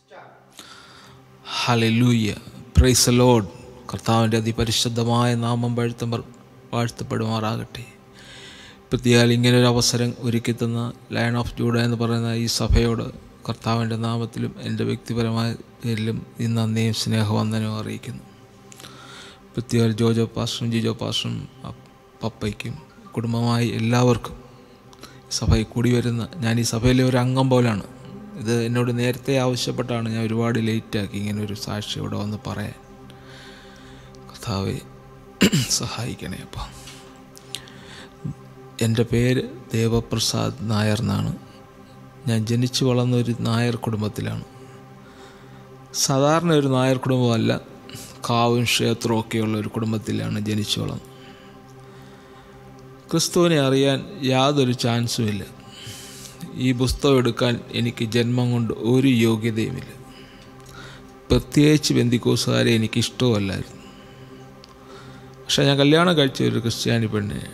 ഹലലൂയ price load കർത്താവിൻ്റെ അതിപരിശുദ്ധമായ നാമം വാഴ്ത്തം വാഴ്ത്തപ്പെടുമാറാകട്ടെ പ്രത്യേകാൽ ഇങ്ങനൊരു അവസരം ഒരുക്കി തന്ന ലയൺ ഓഫ് ജൂഡ എന്ന് പറയുന്ന ഈ സഭയോട് കർത്താവിൻ്റെ നാമത്തിലും എൻ്റെ വ്യക്തിപരമായ പേരിലും ഈ നന്ദിയും സ്നേഹവന്ദനവും അറിയിക്കുന്നു പ്രത്യേക ജോജോ പാസ്റ്ററും ജിജോ പാസ്റ്ററും പപ്പയ്ക്കും കുടുംബമായി എല്ലാവർക്കും സഭയിൽ കൂടി വരുന്ന ഞാൻ ഈ സഭയിലെ ഒരു അംഗം പോലാണ് ഇത് എന്നോട് നേരത്തെ ആവശ്യപ്പെട്ടാണ് ഞാൻ ഒരുപാട് ലേറ്റാക്കി ഇങ്ങനെ ഒരു സാക്ഷി ഇവിടെ വന്ന് പറയാൻ കർത്താവെ സഹായിക്കണേ അപ്പം എൻ്റെ പേര് ദേവപ്രസാദ് നായർ എന്നാണ് ഞാൻ ജനിച്ചു വളർന്ന ഒരു നായർ കുടുംബത്തിലാണ് സാധാരണ ഒരു നായർ കുടുംബമല്ല കാവും ക്ഷേത്രവും ഒക്കെയുള്ള ഒരു കുടുംബത്തിലാണ് ജനിച്ചു വളർന്നത് ക്രിസ്തുവിനെ അറിയാൻ യാതൊരു ചാൻസും ഇല്ല ഈ പുസ്തകം എടുക്കാൻ എനിക്ക് ജന്മം കൊണ്ട് ഒരു യോഗ്യതയുമില്ല പ്രത്യേകിച്ച് ബന്ധിക്കോസുകാരെ എനിക്ക് ഇഷ്ടമല്ലായിരുന്നു പക്ഷേ ഞാൻ കല്യാണം കഴിച്ച ഒരു ക്രിസ്ത്യാനി പെണ്ണിനെ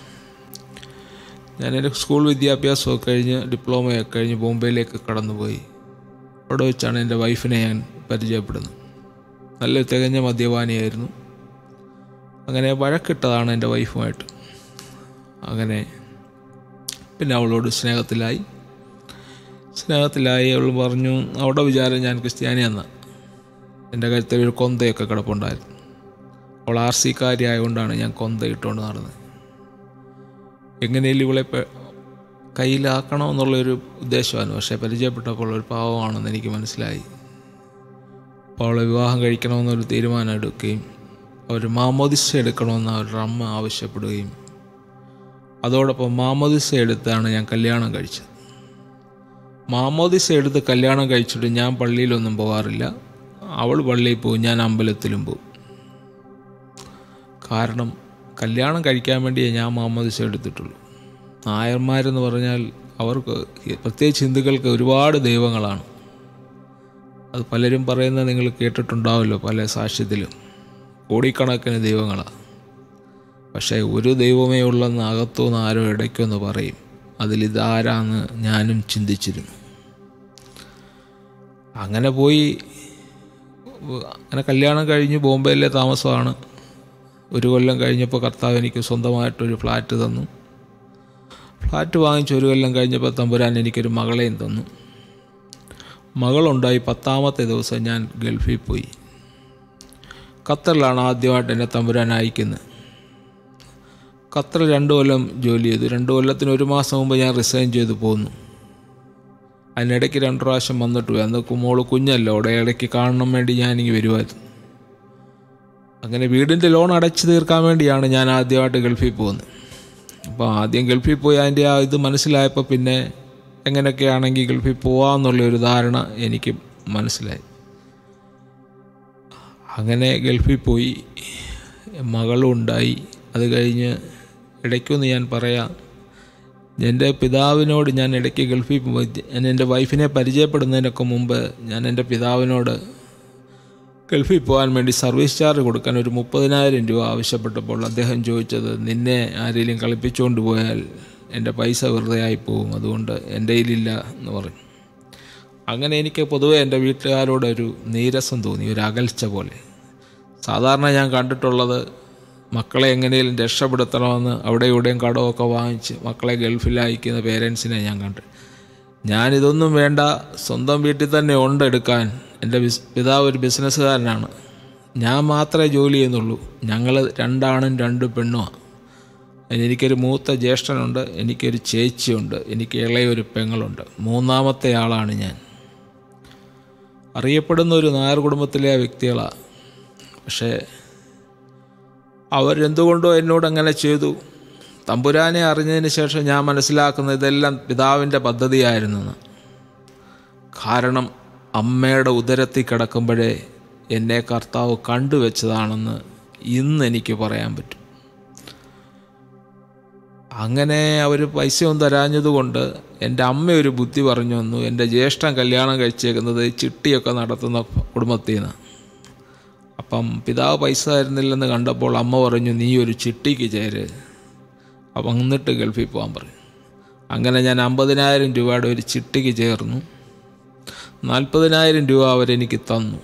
ഞാൻ എൻ്റെ സ്കൂൾ വിദ്യാഭ്യാസമൊക്കെ കഴിഞ്ഞ് ഡിപ്ലോമയൊക്കെ കഴിഞ്ഞ് ബോംബെയിലേക്ക് കടന്നുപോയി അവിടെ വെച്ചാണ് എൻ്റെ വൈഫിനെ ഞാൻ പരിചയപ്പെടുന്നത് നല്ലൊരു തികഞ്ഞ മദ്യപാനിയായിരുന്നു അങ്ങനെ വഴക്കിട്ടതാണ് എൻ്റെ വൈഫുമായിട്ട് അങ്ങനെ പിന്നെ അവളോട് സ്നേഹത്തിലായി സ്നേഹത്തിലായി അവൾ പറഞ്ഞു അവിടെ വിചാരം ഞാൻ ക്രിസ്ത്യാനിയെന്ന എൻ്റെ കഴുത്തിൽ ഒരു കൊന്തയൊക്കെ കിടപ്പുണ്ടായിരുന്നു അവൾ ആർ സി കാര്യമായതുകൊണ്ടാണ് ഞാൻ കൊന്ത ഇട്ടുകൊണ്ട് നടന്നത് എങ്ങനെയും ഇവളെ കയ്യിലാക്കണമെന്നുള്ളൊരു ഉദ്ദേശമായിരുന്നു പക്ഷേ പരിചയപ്പെട്ടപ്പോൾ ഒരു പാവമാണെന്ന് എനിക്ക് മനസ്സിലായി അപ്പോൾ അവളെ വിവാഹം കഴിക്കണമെന്നൊരു തീരുമാനം എടുക്കുകയും അവർ മാമോദിസ എടുക്കണമെന്ന് അവരുടെ അമ്മ ആവശ്യപ്പെടുകയും അതോടൊപ്പം മാമോദിസ എടുത്താണ് ഞാൻ കല്യാണം കഴിച്ചത് മാമോദിസ എടുത്ത് കല്യാണം കഴിച്ചിട്ട് ഞാൻ പള്ളിയിലൊന്നും പോകാറില്ല അവൾ പള്ളിയിൽ പോകും ഞാൻ അമ്പലത്തിലും പോകും കാരണം കല്യാണം കഴിക്കാൻ വേണ്ടിയേ ഞാൻ മാമോദിസ എടുത്തിട്ടുള്ളൂ നായന്മാരെന്ന് പറഞ്ഞാൽ അവർക്ക് പ്രത്യേകിച്ച് ഹിന്ദുക്കൾക്ക് ഒരുപാട് ദൈവങ്ങളാണ് അത് പലരും പറയുന്നത് നിങ്ങൾ കേട്ടിട്ടുണ്ടാവുമല്ലോ പല സാക്ഷ്യത്തിലും കോടിക്കണക്കിന് ദൈവങ്ങളാണ് പക്ഷേ ഒരു ദൈവമേ ഉള്ളെന്ന് അകത്തുനിന്ന് ആരോ ഇടയ്ക്കൊന്ന് പറയും അതിലിതാരാന്ന് ഞാനും ചിന്തിച്ചിരുന്നു അങ്ങനെ പോയി അങ്ങനെ കല്യാണം കഴിഞ്ഞ് ബോംബെയിലെ താമസമാണ് ഒരു കൊല്ലം കഴിഞ്ഞപ്പോൾ കർത്താവ് എനിക്ക് സ്വന്തമായിട്ടൊരു ഫ്ലാറ്റ് തന്നു ഫ്ലാറ്റ് വാങ്ങിച്ച് ഒരു കൊല്ലം കഴിഞ്ഞപ്പോൾ തമ്പുരാൻ എനിക്കൊരു മകളെയും തന്നു മകളുണ്ടായി പത്താമത്തെ ദിവസം ഞാൻ ഗൾഫിൽ പോയി ഖത്തറിലാണ് ആദ്യമായിട്ട് എന്നെ തമ്പുരാൻ അയക്കുന്നത് ഖത്തറിൽ രണ്ട് കൊല്ലം ജോലി ചെയ്തു രണ്ട് കൊല്ലത്തിന് ഒരു മാസം മുമ്പ് ഞാൻ റിസൈൻ ചെയ്ത് പോന്നു അതിനിടയ്ക്ക് രണ്ട് പ്രാവശ്യം വന്നിട്ട് പോയി അന്ന് മോള് കുഞ്ഞല്ലോ അവിടെ ഇടയ്ക്ക് കാണണം വേണ്ടി ഞാനിങ്ങ് വരുമായിരുന്നു അങ്ങനെ വീടിൻ്റെ ലോൺ അടച്ചു തീർക്കാൻ വേണ്ടിയാണ് ഞാൻ ആദ്യമായിട്ട് ഗൾഫിൽ പോകുന്നത് അപ്പോൾ ആദ്യം ഗൾഫിൽ പോയി അതിൻ്റെ ആ ഇത് മനസ്സിലായപ്പോൾ പിന്നെ എങ്ങനെയൊക്കെയാണെങ്കിൽ ഗൾഫിൽ പോകാമെന്നുള്ളൊരു ധാരണ എനിക്ക് മനസ്സിലായി അങ്ങനെ ഗൾഫിൽ പോയി മകളും ഉണ്ടായി അത് കഴിഞ്ഞ് ഇടയ്ക്കൊന്ന് ഞാൻ പറയാം എൻ്റെ പിതാവിനോട് ഞാൻ ഇടയ്ക്ക് ഗൾഫിൽ പോയി ഞാൻ എൻ്റെ വൈഫിനെ പരിചയപ്പെടുന്നതിനൊക്കെ മുമ്പ് ഞാൻ എൻ്റെ പിതാവിനോട് ഗൾഫിൽ പോകാൻ വേണ്ടി സർവീസ് ചാർജ് കൊടുക്കാൻ ഒരു മുപ്പതിനായിരം രൂപ ആവശ്യപ്പെട്ടപ്പോൾ അദ്ദേഹം ചോദിച്ചത് നിന്നെ ആരെങ്കിലും കളിപ്പിച്ചുകൊണ്ട് പോയാൽ എൻ്റെ പൈസ വെറുതെ ആയി പോകും അതുകൊണ്ട് എൻ്റെ കയ്യിലില്ല എന്ന് പറഞ്ഞു അങ്ങനെ എനിക്ക് പൊതുവേ എൻ്റെ വീട്ടുകാരോട് ഒരു നീരസം തോന്നി ഒരു അകൽച്ച പോലെ സാധാരണ ഞാൻ കണ്ടിട്ടുള്ളത് മക്കളെ എങ്ങനെയും രക്ഷപ്പെടുത്തണമെന്ന് അവിടെ ഇവിടെയും കടമൊക്കെ വാങ്ങിച്ച് മക്കളെ ഗൾഫിൽ അയക്കുന്ന പേരൻസിനെ ഞാൻ കണ്ടു ഞാനിതൊന്നും വേണ്ട സ്വന്തം വീട്ടിൽ തന്നെ ഉണ്ട് എടുക്കാൻ എൻ്റെ ബിസ് പിതാവ് ഒരു ബിസിനസ്സുകാരനാണ് ഞാൻ മാത്രമേ ജോലി ചെയ്യുന്നുള്ളൂ ഞങ്ങൾ രണ്ടാണും രണ്ട് പെണ്ണുമാണ് എനിക്കൊരു മൂത്ത ജ്യേഷ്ഠനുണ്ട് എനിക്കൊരു ചേച്ചിയുണ്ട് എനിക്ക് ഇളയൊരു പെങ്ങളുണ്ട് മൂന്നാമത്തെ ആളാണ് ഞാൻ അറിയപ്പെടുന്ന ഒരു നായർ കുടുംബത്തിലെ വ്യക്തികളാണ് പക്ഷേ അവരെന്തുകൊണ്ടോ എന്നോട് അങ്ങനെ ചെയ്തു തമ്പുരാനെ അറിഞ്ഞതിന് ശേഷം ഞാൻ മനസ്സിലാക്കുന്നത് ഇതെല്ലാം പിതാവിൻ്റെ പദ്ധതിയായിരുന്നെന്ന് കാരണം അമ്മയുടെ ഉദരത്തിൽ കിടക്കുമ്പോഴേ എന്നെ കർത്താവ് കണ്ടുവച്ചതാണെന്ന് ഇന്ന് എനിക്ക് പറയാൻ പറ്റും അങ്ങനെ അവർ പൈസയൊന്നും തരാഞ്ഞതുകൊണ്ട് എൻ്റെ അമ്മ ഒരു ബുദ്ധി പറഞ്ഞു വന്നു എൻ്റെ ജ്യേഷ്ഠൻ കല്യാണം കഴിച്ചേക്കുന്നത് ചിട്ടിയൊക്കെ നടത്തുന്ന കുടുംബത്തിൽ നിന്ന് അപ്പം പിതാവ് പൈസ തരുന്നില്ലെന്ന് കണ്ടപ്പോൾ അമ്മ പറഞ്ഞു നീ ഒരു ചിട്ടിക്ക് ചേര് അപ്പം എന്നിട്ട് ഗൾഫിൽ പോകാൻ പറഞ്ഞു അങ്ങനെ ഞാൻ അമ്പതിനായിരം രൂപയുടെ ഒരു ചിട്ടിക്ക് ചേർന്നു നാൽപ്പതിനായിരം രൂപ അവരെനിക്ക് തന്നു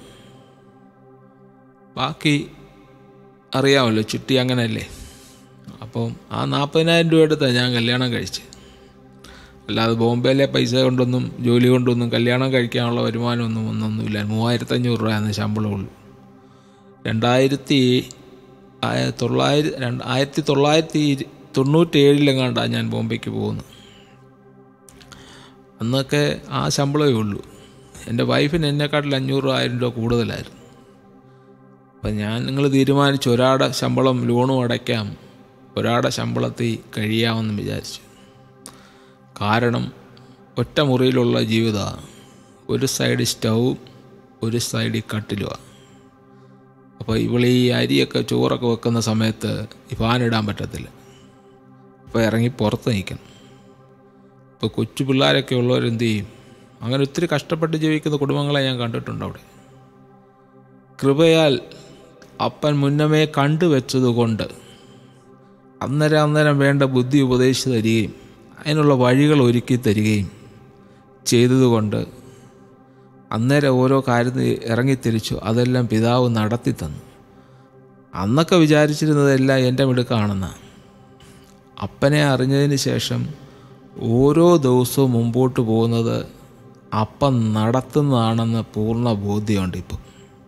ബാക്കി അറിയാമല്ലോ ചുറ്റി അങ്ങനെയല്ലേ അപ്പം ആ നാൽപ്പതിനായിരം രൂപ എടുത്താണ് ഞാൻ കല്യാണം കഴിച്ച് അല്ലാതെ ബോംബെയിലെ പൈസ കൊണ്ടൊന്നും ജോലി കൊണ്ടൊന്നും കല്യാണം കഴിക്കാനുള്ള വരുമാനമൊന്നും ഒന്നൊന്നുമില്ല മൂവായിരത്തഞ്ഞൂറ് രൂപയാണ് ശമ്പളമുള്ളൂ രണ്ടായിരത്തി ആയ- തൊള്ളായിരം രണ്ട് ആയിരത്തി തൊള്ളായിരത്തി ഇരു- തൊണ്ണൂറ്റേഴിലെങ്ങാണ്ടാണ് ഞാൻ ബോംബെക്ക് പോകുന്നത് അന്നൊക്കെ ആ ശമ്പളമേ ഉള്ളൂ എൻ്റെ വൈഫിന് എന്നെക്കാട്ടിൽ അഞ്ഞൂറ് ആയിരം രൂപ കൂടുതലായിരുന്നു അപ്പം ഞാൻ നിങ്ങൾ തീരുമാനിച്ചു ഒരാടെ ശമ്പളം ലോണും അടയ്ക്കാം ഒരാടെ ശമ്പളത്തിൽ കഴിയാമെന്ന് വിചാരിച്ചു കാരണം ഒറ്റ മുറിയിലുള്ള ജീവിതമാണ് ഒരു സൈഡ് സ്റ്റൗവും ഒരു സൈഡ് കട്ടിലുമാണ് അപ്പോൾ ഇവൾ ഈ അരിയൊക്കെ ചോറൊക്കെ വെക്കുന്ന സമയത്ത് ഈ ഫാനിടാൻ പറ്റത്തില്ല അപ്പോൾ ഇറങ്ങി പുറത്ത് നിൽക്കണം ഇപ്പോൾ കൊച്ചു പിള്ളേരൊക്കെ ഉള്ളവരെന്ത് ചെയ്യും അങ്ങനെ ഒത്തിരി കഷ്ടപ്പെട്ട് ജീവിക്കുന്ന കുടുംബങ്ങളെ ഞാൻ കണ്ടിട്ടുണ്ട് അവിടെ കൃപയാൽ അപ്പൻ മുന്നമേ കണ്ടുവച്ചതുകൊണ്ട് അന്നേരം അന്നേരം വേണ്ട ബുദ്ധി ഉപദേശിച്ച് തരികയും അതിനുള്ള വഴികൾ ഒരുക്കി തരികയും ചെയ്തതുകൊണ്ട് അന്നേരം ഓരോ കാര്യത്തിൽ ഇറങ്ങിത്തിരിച്ചു അതെല്ലാം പിതാവ് നടത്തി തന്നു അന്നൊക്കെ വിചാരിച്ചിരുന്നതെല്ലാം എൻ്റെ മിടുക്കാണെന്ന് അപ്പനെ അറിഞ്ഞതിന് ശേഷം ഓരോ ദിവസവും മുമ്പോട്ട് പോകുന്നത് അപ്പം നടത്തുന്നതാണെന്ന് പൂർണ്ണ ബോധ്യമുണ്ട് ഇപ്പം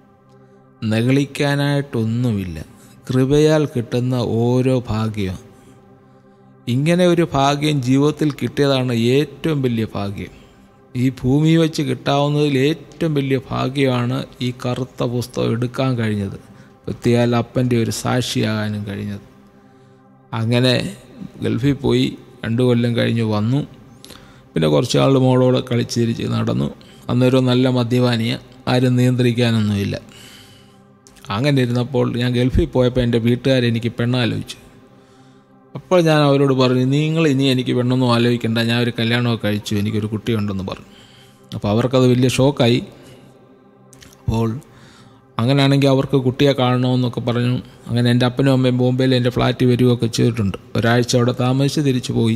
നെകളിക്കാനായിട്ടൊന്നുമില്ല കൃപയാൽ കിട്ടുന്ന ഓരോ ഭാഗ്യം ഇങ്ങനെ ഒരു ഭാഗ്യം ജീവിതത്തിൽ കിട്ടിയതാണ് ഏറ്റവും വലിയ ഭാഗ്യം ഈ ഭൂമി വെച്ച് കിട്ടാവുന്നതിൽ ഏറ്റവും വലിയ ഭാഗ്യമാണ് ഈ കറുത്ത പുസ്തകം എടുക്കാൻ കഴിഞ്ഞത് എത്തിയാൽ അപ്പൻ്റെ ഒരു സാക്ഷിയാകാനും കഴിഞ്ഞത് അങ്ങനെ ഗൾഫിൽ പോയി രണ്ട് കൊല്ലം കഴിഞ്ഞ് വന്നു പിന്നെ കുറച്ച് ആൾ മോളോട് കളിച്ചിരിച്ച് നടന്നു അന്നൊരു നല്ല മദ്യപാനിയ ആരും നിയന്ത്രിക്കാനൊന്നുമില്ല അങ്ങനെ ഇരുന്നപ്പോൾ ഞാൻ ഗൾഫിൽ പോയപ്പോൾ എൻ്റെ വീട്ടുകാരെനിക്ക് പെണ്ണാലോചിച്ചു അപ്പോൾ ഞാൻ അവരോട് പറഞ്ഞു നിങ്ങൾ ഇനി എനിക്ക് പെണ്ണൊന്നും ആലോചിക്കണ്ട ഞാൻ ഒരു കല്യാണമൊക്കെ കഴിച്ചു എനിക്കൊരു കുട്ടിയുണ്ടെന്ന് പറഞ്ഞു അപ്പോൾ അവർക്കത് വലിയ ഷോക്കായി അപ്പോൾ അങ്ങനെയാണെങ്കിൽ അവർക്ക് കുട്ടിയെ കാണണമെന്നൊക്കെ പറഞ്ഞു അങ്ങനെ എൻ്റെ അപ്പനും അമ്മയും ബോംബെയിൽ എൻ്റെ ഫ്ലാറ്റിൽ വരികയൊക്കെ ചെയ്തിട്ടുണ്ട് ഒരാഴ്ച അവിടെ താമസിച്ച് തിരിച്ചു പോയി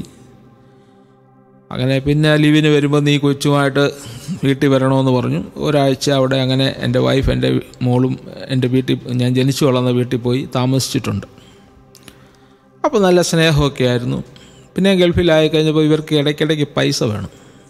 അങ്ങനെ പിന്നെ ലീവിന് വരുമ്പോൾ നീ കൊച്ചുമായിട്ട് വീട്ടിൽ വരണമെന്ന് പറഞ്ഞു ഒരാഴ്ച അവിടെ അങ്ങനെ എൻ്റെ വൈഫ് എൻ്റെ മോളും എൻ്റെ വീട്ടിൽ ഞാൻ ജനിച്ചു വളർന്ന വീട്ടിൽ പോയി താമസിച്ചിട്ടുണ്ട് അപ്പോൾ നല്ല സ്നേഹമൊക്കെ ആയിരുന്നു പിന്നെ ഗൾഫിലായി കഴിഞ്ഞപ്പോൾ ഇവർക്ക് ഇടയ്ക്കിടയ്ക്ക് പൈസ വേണം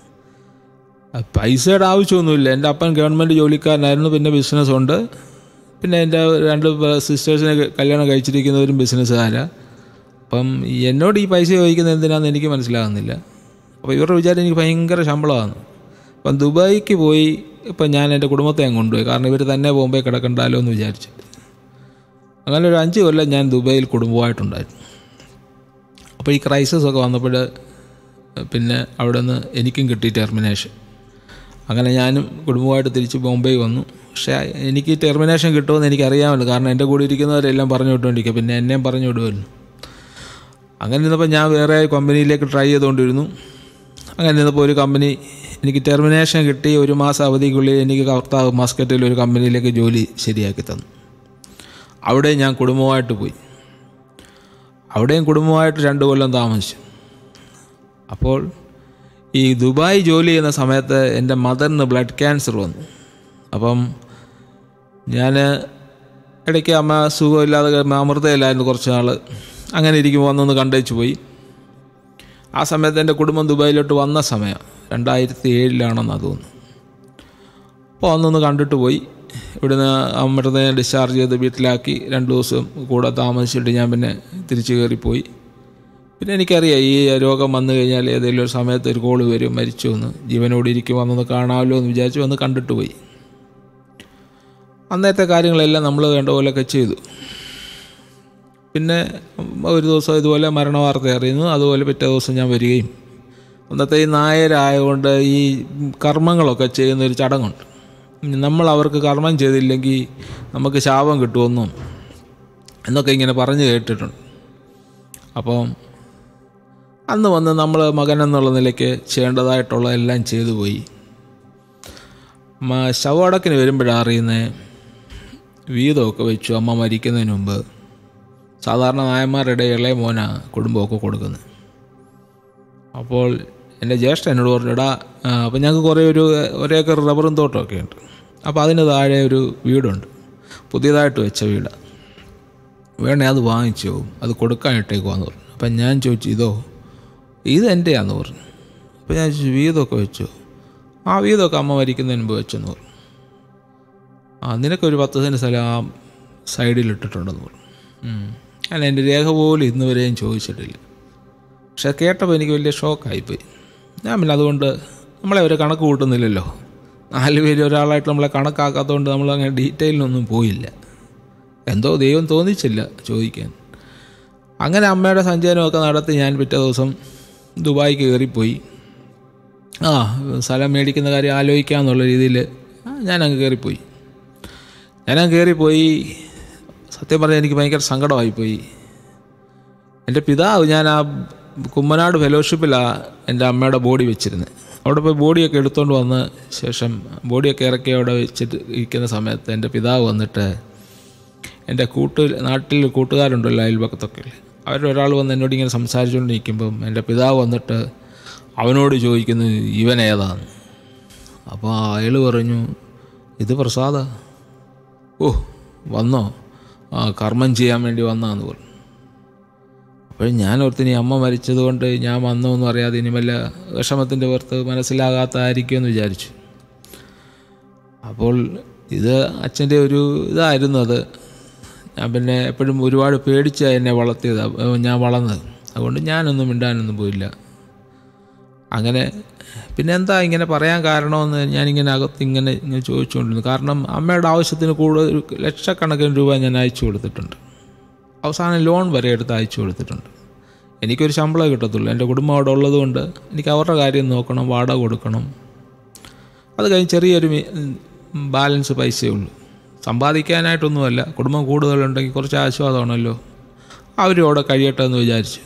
ആ പൈസയുടെ ആവശ്യമൊന്നുമില്ല എൻ്റെ അപ്പൻ ഗവൺമെൻറ് ജോലിക്കാരനായിരുന്നു പിന്നെ ബിസിനസ് ഉണ്ട് പിന്നെ എൻ്റെ രണ്ട് സിസ്റ്റേഴ്സിനെ കല്യാണം കഴിച്ചിരിക്കുന്നവരും ബിസിനസ്സുകാരാണ് അപ്പം എന്നോട് ഈ പൈസ ചോദിക്കുന്നത് എന്തിനാണെന്ന് എനിക്ക് മനസ്സിലാകുന്നില്ല അപ്പോൾ ഇവരുടെ വിചാരം എനിക്ക് ഭയങ്കര ശമ്പളമാണ് അപ്പം ദുബായിക്ക് പോയി ഇപ്പം ഞാൻ എൻ്റെ കുടുംബത്തെ അങ്ങ് കൊണ്ടുപോയി കാരണം ഇവർ തന്നെ ബോംബെ കിടക്കണ്ടല്ലോ എന്ന് വിചാരിച്ചിട്ട് അങ്ങനെ ഒരു അഞ്ച് കൊല്ലം ഞാൻ ദുബായിൽ കുടുംബമായിട്ടുണ്ടായിരുന്നു അപ്പോൾ ഈ ക്രൈസിസ് ഒക്കെ വന്നപ്പോൾ പിന്നെ അവിടെ നിന്ന് എനിക്കും കിട്ടി ടെർമിനേഷൻ അങ്ങനെ ഞാനും കുടുംബമായിട്ട് തിരിച്ച് ബോംബെ വന്നു പക്ഷേ എനിക്ക് ടെർമിനേഷൻ കിട്ടുമെന്ന് എനിക്കറിയാമല്ലോ കാരണം എൻ്റെ കൂടെ ഇരിക്കുന്നവരെല്ലാം പറഞ്ഞു വിട്ടുകൊണ്ടിരിക്കുക പിന്നെ എന്നെയും പറഞ്ഞു വിടുമല്ലോ അങ്ങനെ ഇരുന്നപ്പോൾ ഞാൻ വേറെ കമ്പനിയിലേക്ക് ട്രൈ ചെയ്തുകൊണ്ടിരുന്നു അങ്ങനെ ഇരുന്നപ്പോൾ ഒരു കമ്പനി എനിക്ക് ടെർമിനേഷൻ കിട്ടി ഒരു മാസം അവധിക്കുള്ളിൽ എനിക്ക് കർത്താവ് മാസ്കറ്റിൽ ഒരു കമ്പനിയിലേക്ക് ജോലി ശരിയാക്കി തന്നു അവിടെ ഞാൻ കുടുംബമായിട്ട് പോയി അവിടെയും കുടുംബമായിട്ട് രണ്ട് കൊല്ലം താമസിച്ചു അപ്പോൾ ഈ ദുബായ് ജോലി ചെയ്യുന്ന സമയത്ത് എൻ്റെ മദറിന് ബ്ലഡ് ക്യാൻസർ വന്നു അപ്പം ഞാൻ ഇടയ്ക്ക് അമ്മ സുഖമില്ലാതെ അമൃതയിലായിരുന്നു കുറച്ച് നാൾ അങ്ങനെ ഇരിക്കുമ്പോൾ വന്നൊന്ന് കണ്ടേച്ച് പോയി ആ സമയത്ത് എൻ്റെ കുടുംബം ദുബായിലോട്ട് വന്ന സമയം രണ്ടായിരത്തി ഏഴിലാണെന്നാണ് തോന്നുന്നു അപ്പോൾ അന്നൊന്ന് കണ്ടിട്ട് പോയി ഇവിടുന്ന് അമൃതയെ ഡിസ്ചാർജ് ചെയ്ത് വീട്ടിലാക്കി രണ്ട് ദിവസം കൂടെ താമസിച്ചിട്ട് ഞാൻ പിന്നെ തിരിച്ചു കയറിപ്പോയി പിന്നെ എനിക്കറിയാം ഈ രോഗം വന്നു കഴിഞ്ഞാൽ ഏതെങ്കിലും ഒരു സമയത്ത് ഒരു കോള് വരും മരിച്ചു എന്ന് ജീവനോട് ഇരിക്കും വന്നൊന്ന് കാണാമല്ലോ എന്ന് വിചാരിച്ച് വന്ന് കണ്ടിട്ട് പോയി അന്നത്തെ കാര്യങ്ങളെല്ലാം നമ്മൾ വേണ്ട പോലെയൊക്കെ ചെയ്തു പിന്നെ ഒരു ദിവസം ഇതുപോലെ മരണവാർത്ത അറിയുന്നു അതുപോലെ പിറ്റേ ദിവസം ഞാൻ വരികയും അന്നത്തെ ഈ നായരായതുകൊണ്ട് ഈ കർമ്മങ്ങളൊക്കെ ചെയ്യുന്ന ഒരു ചടങ്ങുണ്ട് നമ്മൾ അവർക്ക് കർമ്മം ചെയ്തില്ലെങ്കിൽ നമുക്ക് ശാപം കിട്ടുമെന്നും എന്നൊക്കെ ഇങ്ങനെ പറഞ്ഞു കേട്ടിട്ടുണ്ട് അപ്പം അന്ന് വന്ന് നമ്മൾ മകൻ എന്നുള്ള നിലയ്ക്ക് ചെയ്യേണ്ടതായിട്ടുള്ള എല്ലാം ചെയ്തു പോയി മ- ശവടക്കിന് വരുമ്പോഴാണ് അറിയുന്നത് വീതമൊക്കെ വെച്ചു അമ്മ മരിക്കുന്നതിന് മുമ്പ് സാധാരണ നായന്മാരുടെ ഇളയ മോനാ കുടുംബമൊക്കെ കൊടുക്കുന്നത് അപ്പോൾ എൻ്റെ ജ്യേഷ്ഠൻ എന്നോട് പറഞ്ഞു എടാ അപ്പോൾ ഞങ്ങൾക്ക് കുറേ ഒരു ഒരേക്കർ റബ്ബറും തോട്ടമൊക്കെ ഉണ്ട് അപ്പോൾ അതിന് താഴെ ഒരു വീടുണ്ട് പുതിയതായിട്ട് വെച്ച വീടാണ് വേണേ അത് വാങ്ങിച്ചു പോകും അത് കൊടുക്കാനിട്ടേക്കുവാന്ന് പറഞ്ഞു അപ്പം ഞാൻ ചോദിച്ചു ഇതോ ഇത് എൻ്റെയാന്ന് പറഞ്ഞു അപ്പോൾ ഞാൻ ചോദിച്ചു വീതമൊക്കെ വെച്ചു ആ വീതമൊക്കെ അമ്മ മരിക്കുന്നതിന് മുമ്പ് വെച്ചെന്ന് പറഞ്ഞു ആ നിനക്കൊരു പത്ത് സെൻറ്റ് സ്ഥലം ആ സൈഡിൽ ഇട്ടിട്ടുണ്ടെന്ന് പറഞ്ഞു ഉം. ഞാൻ എൻ്റെ രേഖ പോലും ഇന്ന് വരെയും ചോദിച്ചിട്ടില്ല പക്ഷെ കേട്ടപ്പോൾ എനിക്ക് വലിയ ഷോക്കായിപ്പോയി ഞാൻ പിന്നെ അതുകൊണ്ട് നമ്മളെ ഒരു കണക്ക് കൂട്ടുന്നില്ലല്ലോ നാല് പേര് ഒരാളായിട്ട് നമ്മളെ കണക്കാക്കാത്തതുകൊണ്ട് നമ്മൾ അങ്ങനെ ഡീറ്റെയിലിനൊന്നും പോയില്ല എന്തോ ദൈവം തോന്നിച്ചില്ല ചോദിക്കാൻ അങ്ങനെ അമ്മയുടെ സഞ്ചയനമൊക്കെ നടത്തി ഞാൻ പിറ്റേ ദിവസം ദുബായിക്ക് കയറിപ്പോയി ആ സ്ഥലം മേടിക്കുന്ന കാര്യം ആലോചിക്കാമെന്നുള്ള രീതിയിൽ ഞാനങ്ങ് കയറിപ്പോയി ഞാനങ്ങ് കയറിപ്പോയി സത്യം പറഞ്ഞാൽ എനിക്ക് ഭയങ്കര സങ്കടമായിപ്പോയി എൻ്റെ പിതാവ് ഞാൻ ആ കുമ്മനാട് ഫെലോഷിപ്പിലാണ് എൻ്റെ അമ്മയുടെ ബോഡി വെച്ചിരുന്നത് അവിടെ പോയി ബോഡിയൊക്കെ എടുത്തുകൊണ്ട് വന്ന ശേഷം ബോഡിയൊക്കെ ഇറക്കി അവിടെ വെച്ചിട്ട് ഇരിക്കുന്ന സമയത്ത് എൻ്റെ പിതാവ് വന്നിട്ട് എൻ്റെ കൂട്ട് നാട്ടിൽ കൂട്ടുകാരുണ്ടല്ലോ അയൽപക്കത്തൊക്കെ അവരൊരാൾ വന്ന് എന്നോട് ഇങ്ങനെ സംസാരിച്ചുകൊണ്ട് നിൽക്കുമ്പം എൻ്റെ പിതാവ് വന്നിട്ട് അവനോട് ചോദിക്കുന്നു ഇവൻ ഏതാണ് അപ്പോൾ അയാൾ പറഞ്ഞു ഇത് പ്രസാദ ഓ വന്നോ ആ കർമ്മം ചെയ്യാൻ വേണ്ടി വന്നാന്ന് പറഞ്ഞു അപ്പോൾ ഞാൻ ഓർത്തിന് ഈ അമ്മ മരിച്ചത് കൊണ്ട് ഞാൻ വന്നോന്നും അറിയാതെ ഇനി വല്ല വിഷമത്തിൻ്റെ പുറത്ത് മനസ്സിലാകാത്തതായിരിക്കുമെന്ന് വിചാരിച്ചു അപ്പോൾ ഇത് അച്ഛൻ്റെ ഒരു ഇതായിരുന്നു അത് ഞാൻ പിന്നെ എപ്പോഴും ഒരുപാട് പേടിച്ച എന്നെ വളർത്തിയത് അപ്പൊ ഞാൻ വളർന്നത് അതുകൊണ്ട് ഞാനൊന്നും മിണ്ടാനൊന്നും പോയില്ല അങ്ങനെ പിന്നെ എന്താ ഇങ്ങനെ പറയാൻ കാരണമെന്ന് ഞാനിങ്ങനെ അകത്ത് ഇങ്ങനെ ഇങ്ങനെ ചോദിച്ചുകൊണ്ടിരുന്നു കാരണം അമ്മയുടെ ആവശ്യത്തിന് കൂടുതൽ ഒരു ലക്ഷക്കണക്കിന് രൂപ ഞാൻ അയച്ചു കൊടുത്തിട്ടുണ്ട് അവസാനം ലോൺ വരെ എടുത്ത് അയച്ചു കൊടുത്തിട്ടുണ്ട് എനിക്കൊരു ശമ്പളം കിട്ടത്തുള്ളൂ എൻ്റെ കുടുംബം അവിടെ ഉള്ളതുകൊണ്ട് എനിക്ക് അവരുടെ കാര്യം നോക്കണം വാടക കൊടുക്കണം അത് കഴിഞ്ഞ് ചെറിയൊരു മി- ബാലൻസ് പൈസയേ ഉള്ളൂ സമ്പാദിക്കാനായിട്ടൊന്നുമല്ല കുടുംബം കൂടുതലുണ്ടെങ്കിൽ കുറച്ച് ആശ്വാസമാണല്ലോ അവരും അവിടെ കഴിയട്ടെ എന്ന് വിചാരിച്ചു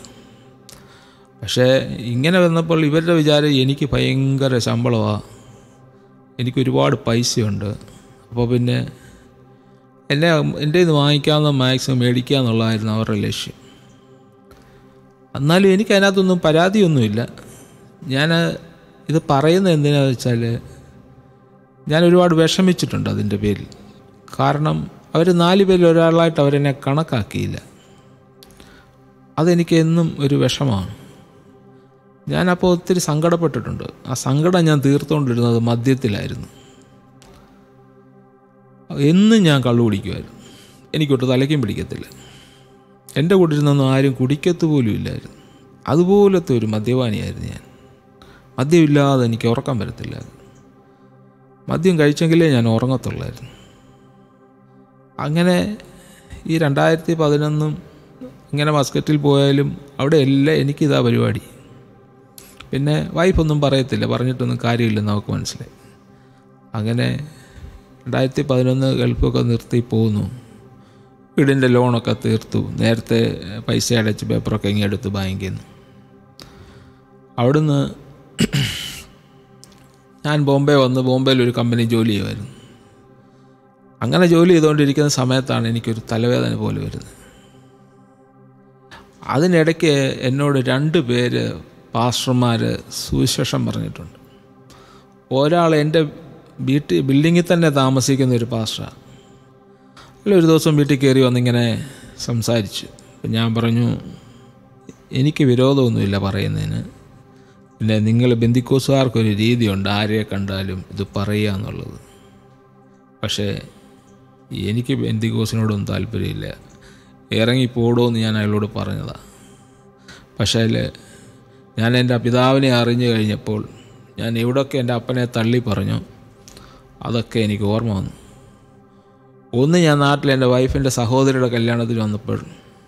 പക്ഷേ ഇങ്ങനെ വന്നപ്പോൾ ഇവരുടെ വിചാരം എനിക്ക് ഭയങ്കര ശമ്പളമാണ് എനിക്ക് ഒരുപാട് പൈസയുണ്ട് അപ്പോൾ പിന്നെ എന്നെ എൻ്റെ ഇത് വാങ്ങിക്കാവുന്ന മാക്സിമം മേടിക്കുക എന്നുള്ളതായിരുന്നു അവരുടെ ലക്ഷ്യം എന്നാലും എനിക്ക് അതിനകത്തൊന്നും പരാതിയൊന്നുമില്ല ഞാൻ ഇത് പറയുന്നത് എന്തിനാണെന്ന് വെച്ചാൽ ഞാൻ ഒരുപാട് വിഷമിച്ചിട്ടുണ്ട് അതിൻ്റെ പേരിൽ കാരണം അവർ നാല് പേരിൽ ഒരാളായിട്ട് അവരെന്നെ കണക്കാക്കിയില്ല അതെനിക്ക് എന്നും ഒരു വിഷമാണ് ഞാനപ്പോൾ ഒത്തിരി സങ്കടപ്പെട്ടിട്ടുണ്ട് ആ സങ്കടം ഞാൻ തീർത്തുകൊണ്ടിരുന്നത് മദ്യത്തിലായിരുന്നു എന്നും ഞാൻ കള്ളു കുടിക്കുമായിരുന്നു എനിക്കൊട്ട് തലയ്ക്കും പിടിക്കത്തില്ല എൻ്റെ കൂടെ ഇരുന്നൊന്നും ആരും കുടിക്കത്ത് പോലും ഇല്ലായിരുന്നു അതുപോലത്തെ ഒരു മദ്യപാനിയായിരുന്നു ഞാൻ മദ്യമില്ലാതെ എനിക്ക് ഉറക്കം വരത്തില്ലായിരുന്നു മദ്യം കഴിച്ചെങ്കിലേ ഞാൻ ഉറങ്ങത്തുള്ളായിരുന്നു അങ്ങനെ ഈ രണ്ടായിരത്തി പതിനൊന്നും ഇങ്ങനെ മസ്കറ്റിൽ പോയാലും അവിടെ എല്ലാം എനിക്കിതാ പരിപാടി പിന്നെ വൈഫൊന്നും പറയത്തില്ല പറഞ്ഞിട്ടൊന്നും കാര്യമില്ലെന്ന് നമുക്ക് മനസ്സിലായി അങ്ങനെ രണ്ടായിരത്തി പതിനൊന്ന് ഗൾഫൊക്കെ നിർത്തി പോന്നു വീടിൻ്റെ ലോണൊക്കെ തീർത്തു നേരത്തെ പൈസ അടച്ച് പേപ്പറൊക്കെ ഇങ്ങനെ എടുത്ത് ബാങ്കിൽ നിന്ന് അവിടുന്ന് ഞാൻ ബോംബെ വന്ന് ബോംബെയിൽ ഒരു കമ്പനി ജോലി ചെയ്യുമായിരുന്നു അങ്ങനെ ജോലി ചെയ്തുകൊണ്ടിരിക്കുന്ന സമയത്താണ് എനിക്കൊരു തലവേദന പോലെ വരുന്നത് അതിനിടയ്ക്ക് എന്നോട് രണ്ട് പേര് പാസ്റ്റർമാർ സുവിശേഷം പറഞ്ഞിട്ടുണ്ട് ഒരാൾ എൻ്റെ വീട്ടിൽ ബിൽഡിങ്ങിൽ തന്നെ താമസിക്കുന്ന ഒരു പാസ്റ്ററാണ് അല്ല ഒരു ദിവസം വീട്ടിൽ കയറി വന്നിങ്ങനെ സംസാരിച്ചു അപ്പം ഞാൻ പറഞ്ഞു എനിക്ക് വിരോധമൊന്നുമില്ല പറയുന്നതിന് പിന്നെ നിങ്ങൾ ബന്ധിക്കോസുകാർക്കൊരു രീതിയുണ്ട് ആരെ കണ്ടാലും ഇത് പറയുക എന്നുള്ളത് പക്ഷേ എനിക്ക് ബന്ധിക്കോസിനോടൊന്നും താല്പര്യമില്ല ഇറങ്ങിപ്പോടോ എന്ന് ഞാൻ അയാളോട് പറഞ്ഞതാണ് പക്ഷേ ഞാൻ എൻ്റെ പിതാവിനെ അറിഞ്ഞു കഴിഞ്ഞപ്പോൾ ഞാൻ എവിടെയൊക്കെ എൻ്റെ അപ്പനെ തള്ളി പറഞ്ഞു അതൊക്കെ എനിക്ക് ഓർമ്മ വന്നു ഒന്ന് ഞാൻ നാട്ടിൽ എൻ്റെ വൈഫിൻ്റെ സഹോദരിയുടെ കല്യാണത്തിന് വന്നപ്പോൾ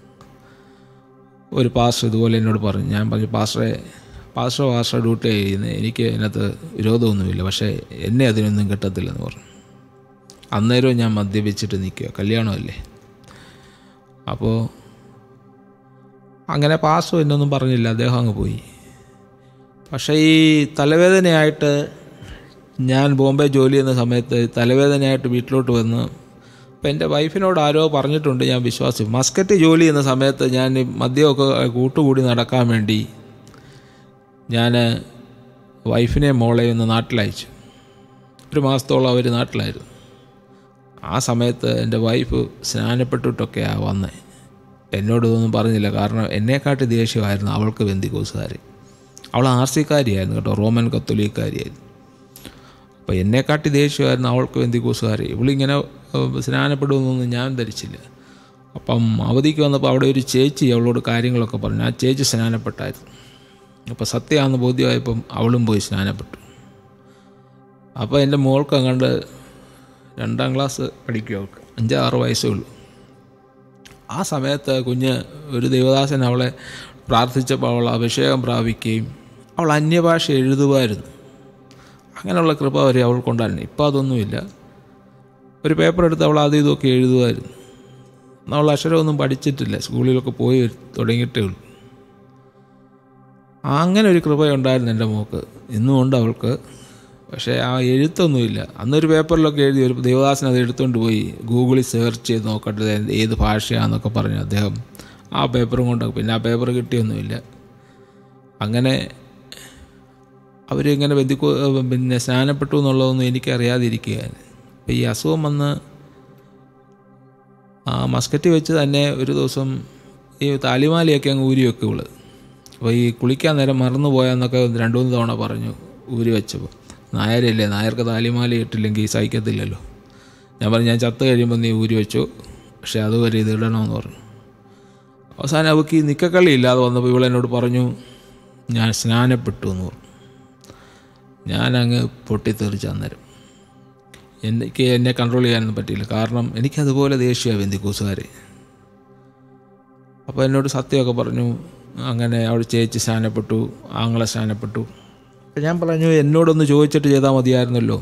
ഒരു പാസ്റ്റർ ഇതുപോലെ എന്നോട് പറഞ്ഞു ഞാൻ പറഞ്ഞു പാസ്റ്ററെ പാസ്റ്റർ പാസ്റ്റർ ഡ്യൂട്ടി ചെയ്യുന്നത് എനിക്ക് അതിനകത്ത് വിരോധമൊന്നുമില്ല പക്ഷേ എന്നെ അതിനൊന്നും കിട്ടത്തില്ലെന്ന് പറഞ്ഞു അന്നേരവും ഞാൻ മദ്യപിച്ചിട്ട് നിൽക്കുക കല്യാണമല്ലേ അപ്പോൾ അങ്ങനെ പാസ്റ്റർ എന്നൊന്നും പറഞ്ഞില്ല അദ്ദേഹം അങ്ങ് പോയി പക്ഷേ ഈ തലവേദനയായിട്ട് ഞാൻ ബോംബെ ജോലി ചെയ്യുന്ന സമയത്ത് തലവേദനയായിട്ട് വീട്ടിലോട്ട് വന്ന് അപ്പം എൻ്റെ വൈഫിനോട് ആരോ പറഞ്ഞിട്ടുണ്ട് ഞാൻ വിശ്വാസം മസ്കറ്റ് ജോലി ചെയ്യുന്ന സമയത്ത് ഞാൻ ഈ മദ്യമൊക്കെ കൂട്ടുകൂടി നടക്കാൻ വേണ്ടി ഞാൻ വൈഫിനെ മോളെ ഒന്ന് നാട്ടിലയച്ചു ഒരു മാസത്തോളം അവർ നാട്ടിലായിരുന്നു ആ സമയത്ത് എൻ്റെ വൈഫ് സ്നാനപ്പെട്ടിട്ടൊക്കെയാണ് വന്നത് എന്നോട് ഇതൊന്നും പറഞ്ഞില്ല കാരണം എന്നെക്കാട്ടി ദേഷ്യമായിരുന്നു അവൾക്ക് ബന്ധിക്കോസുകാർ അവൾ ആർ സിക്കാരിയായിരുന്നു കേട്ടോ റോമൻ കത്തോലിക്കാരിയായിരുന്നു അപ്പോൾ എന്നെക്കാട്ടി ദേഷ്യമായിരുന്നു അവൾക്ക് ബന്ധിക്കോസുകാർ ഇവളിങ്ങനെ ഏഹ്, സ്നാനപ്പെടുമെന്നൊന്നും ഞാൻ ധരിച്ചില്ല അപ്പം അവധിക്ക് വന്നപ്പോൾ അവിടെ ഒരു ചേച്ചി അവളോട് കാര്യങ്ങളൊക്കെ പറഞ്ഞു ആ ചേച്ചി സ്നാനപ്പെട്ടായിരുന്നു അപ്പോൾ സത്യമാണെന്ന് ബോധ്യമായപ്പം അവളും പോയി സ്നാനപ്പെട്ടു അപ്പോൾ എൻ്റെ മോൾക്ക് അങ്ങാണ്ട് രണ്ടാം ക്ലാസ് പഠിക്കും അവൾക്ക് അഞ്ചാറ് വയസ്സേ ഉള്ളൂ ആ സമയത്ത് കുഞ്ഞ് ഒരു ദേവദാസൻ അവളെ പ്രാർത്ഥിച്ചപ്പോൾ അവൾ അഭിഷേകം പ്രാപിക്കുകയും അവൾ അന്യഭാഷ എഴുതുമായിരുന്നു അങ്ങനെയുള്ള കൃപ വരെ അവൾക്കുണ്ടായിരുന്നു ഇപ്പോൾ അതൊന്നുമില്ല ഒരു പേപ്പർ എടുത്ത് അവൾ ആദ്യം ഇതൊക്കെ എഴുതുമായിരുന്നു എന്നാൽ അവൾ അക്ഷരമൊന്നും പഠിച്ചിട്ടില്ല സ്കൂളിലൊക്കെ പോയി തുടങ്ങിയിട്ടേ ഉള്ളൂ അങ്ങനെ ഒരു കൃപയുണ്ടായിരുന്നു എൻ്റെ മോക്ക് ഇന്നും ഉണ്ട് അവൾക്ക് പക്ഷേ ആ എഴുത്തൊന്നുമില്ല അന്നൊരു പേപ്പറിലൊക്കെ എഴുതി ഒരു ദേവദാസൻ അത് എടുത്തുകൊണ്ട് പോയി ഗൂഗിളിൽ സെർച്ച് ചെയ്ത് നോക്കട്ടെ ഇത് ഏത് ഭാഷയാണെന്നൊക്കെ പറഞ്ഞു അദ്ദേഹം ആ പേപ്പറും കൊണ്ടൊക്കെ പിന്നെ ആ പേപ്പർ കിട്ടിയൊന്നുമില്ല അങ്ങനെ അവരിങ്ങനെ ബന്ധിക്കോ പിന്നെ സ്നാനപ്പെട്ടു എന്നുള്ളതൊന്നും എനിക്കറിയാതിരിക്കുകയായിരുന്നു അപ്പോൾ ഈ അസുഖം വന്ന് ആ മസ്കറ്റ് വെച്ച് തന്നെ ഒരു ദിവസം ഈ താലിമാലയൊക്കെ അങ്ങ് ഊരി വെക്കും ഇവള് അപ്പോൾ ഈ കുളിക്കാൻ നേരം മറന്നു പോയാന്നൊക്കെ രണ്ടു മൂന്ന് തവണ പറഞ്ഞു ഊരി വെച്ചപ്പോൾ നായരല്ലേ നായർക്ക് താലിമാല ഇട്ടില്ലെങ്കിൽ സഹിക്കത്തില്ലല്ലോ ഞാൻ പറഞ്ഞു ഞാൻ ചത്ത് കഴിയുമ്പോൾ നീ ഊരി വെച്ചു പക്ഷേ അതുവരെ ഇത് ഇടണമെന്ന് പറഞ്ഞു അവസാനം അവൾക്ക് ഈ നിക്കക്കളി ഇല്ലാതെ വന്നപ്പോൾ ഇവളെന്നോട് പറഞ്ഞു ഞാൻ സ്നാനപ്പെട്ടു എന്ന് പറഞ്ഞു ഞാനങ്ങ് പൊട്ടിത്തെറിച്ച് അന്നേരം എനിക്ക് എന്നെ കൺട്രോൾ ചെയ്യാനൊന്നും പറ്റിയില്ല കാരണം എനിക്കതുപോലെ ദേഷ്യമാണ് ബന്ധിക്കൂസുകാർ അപ്പോൾ എന്നോട് സത്യമൊക്കെ പറഞ്ഞു അങ്ങനെ അവിടെ ചേച്ചി സ്നാനപ്പെട്ടു ആങ്ങളെ സ്നാനപ്പെട്ടു അപ്പോൾ ഞാൻ പറഞ്ഞു എന്നോടൊന്ന് ചോദിച്ചിട്ട് ചെയ്താൽ മതിയായിരുന്നല്ലോ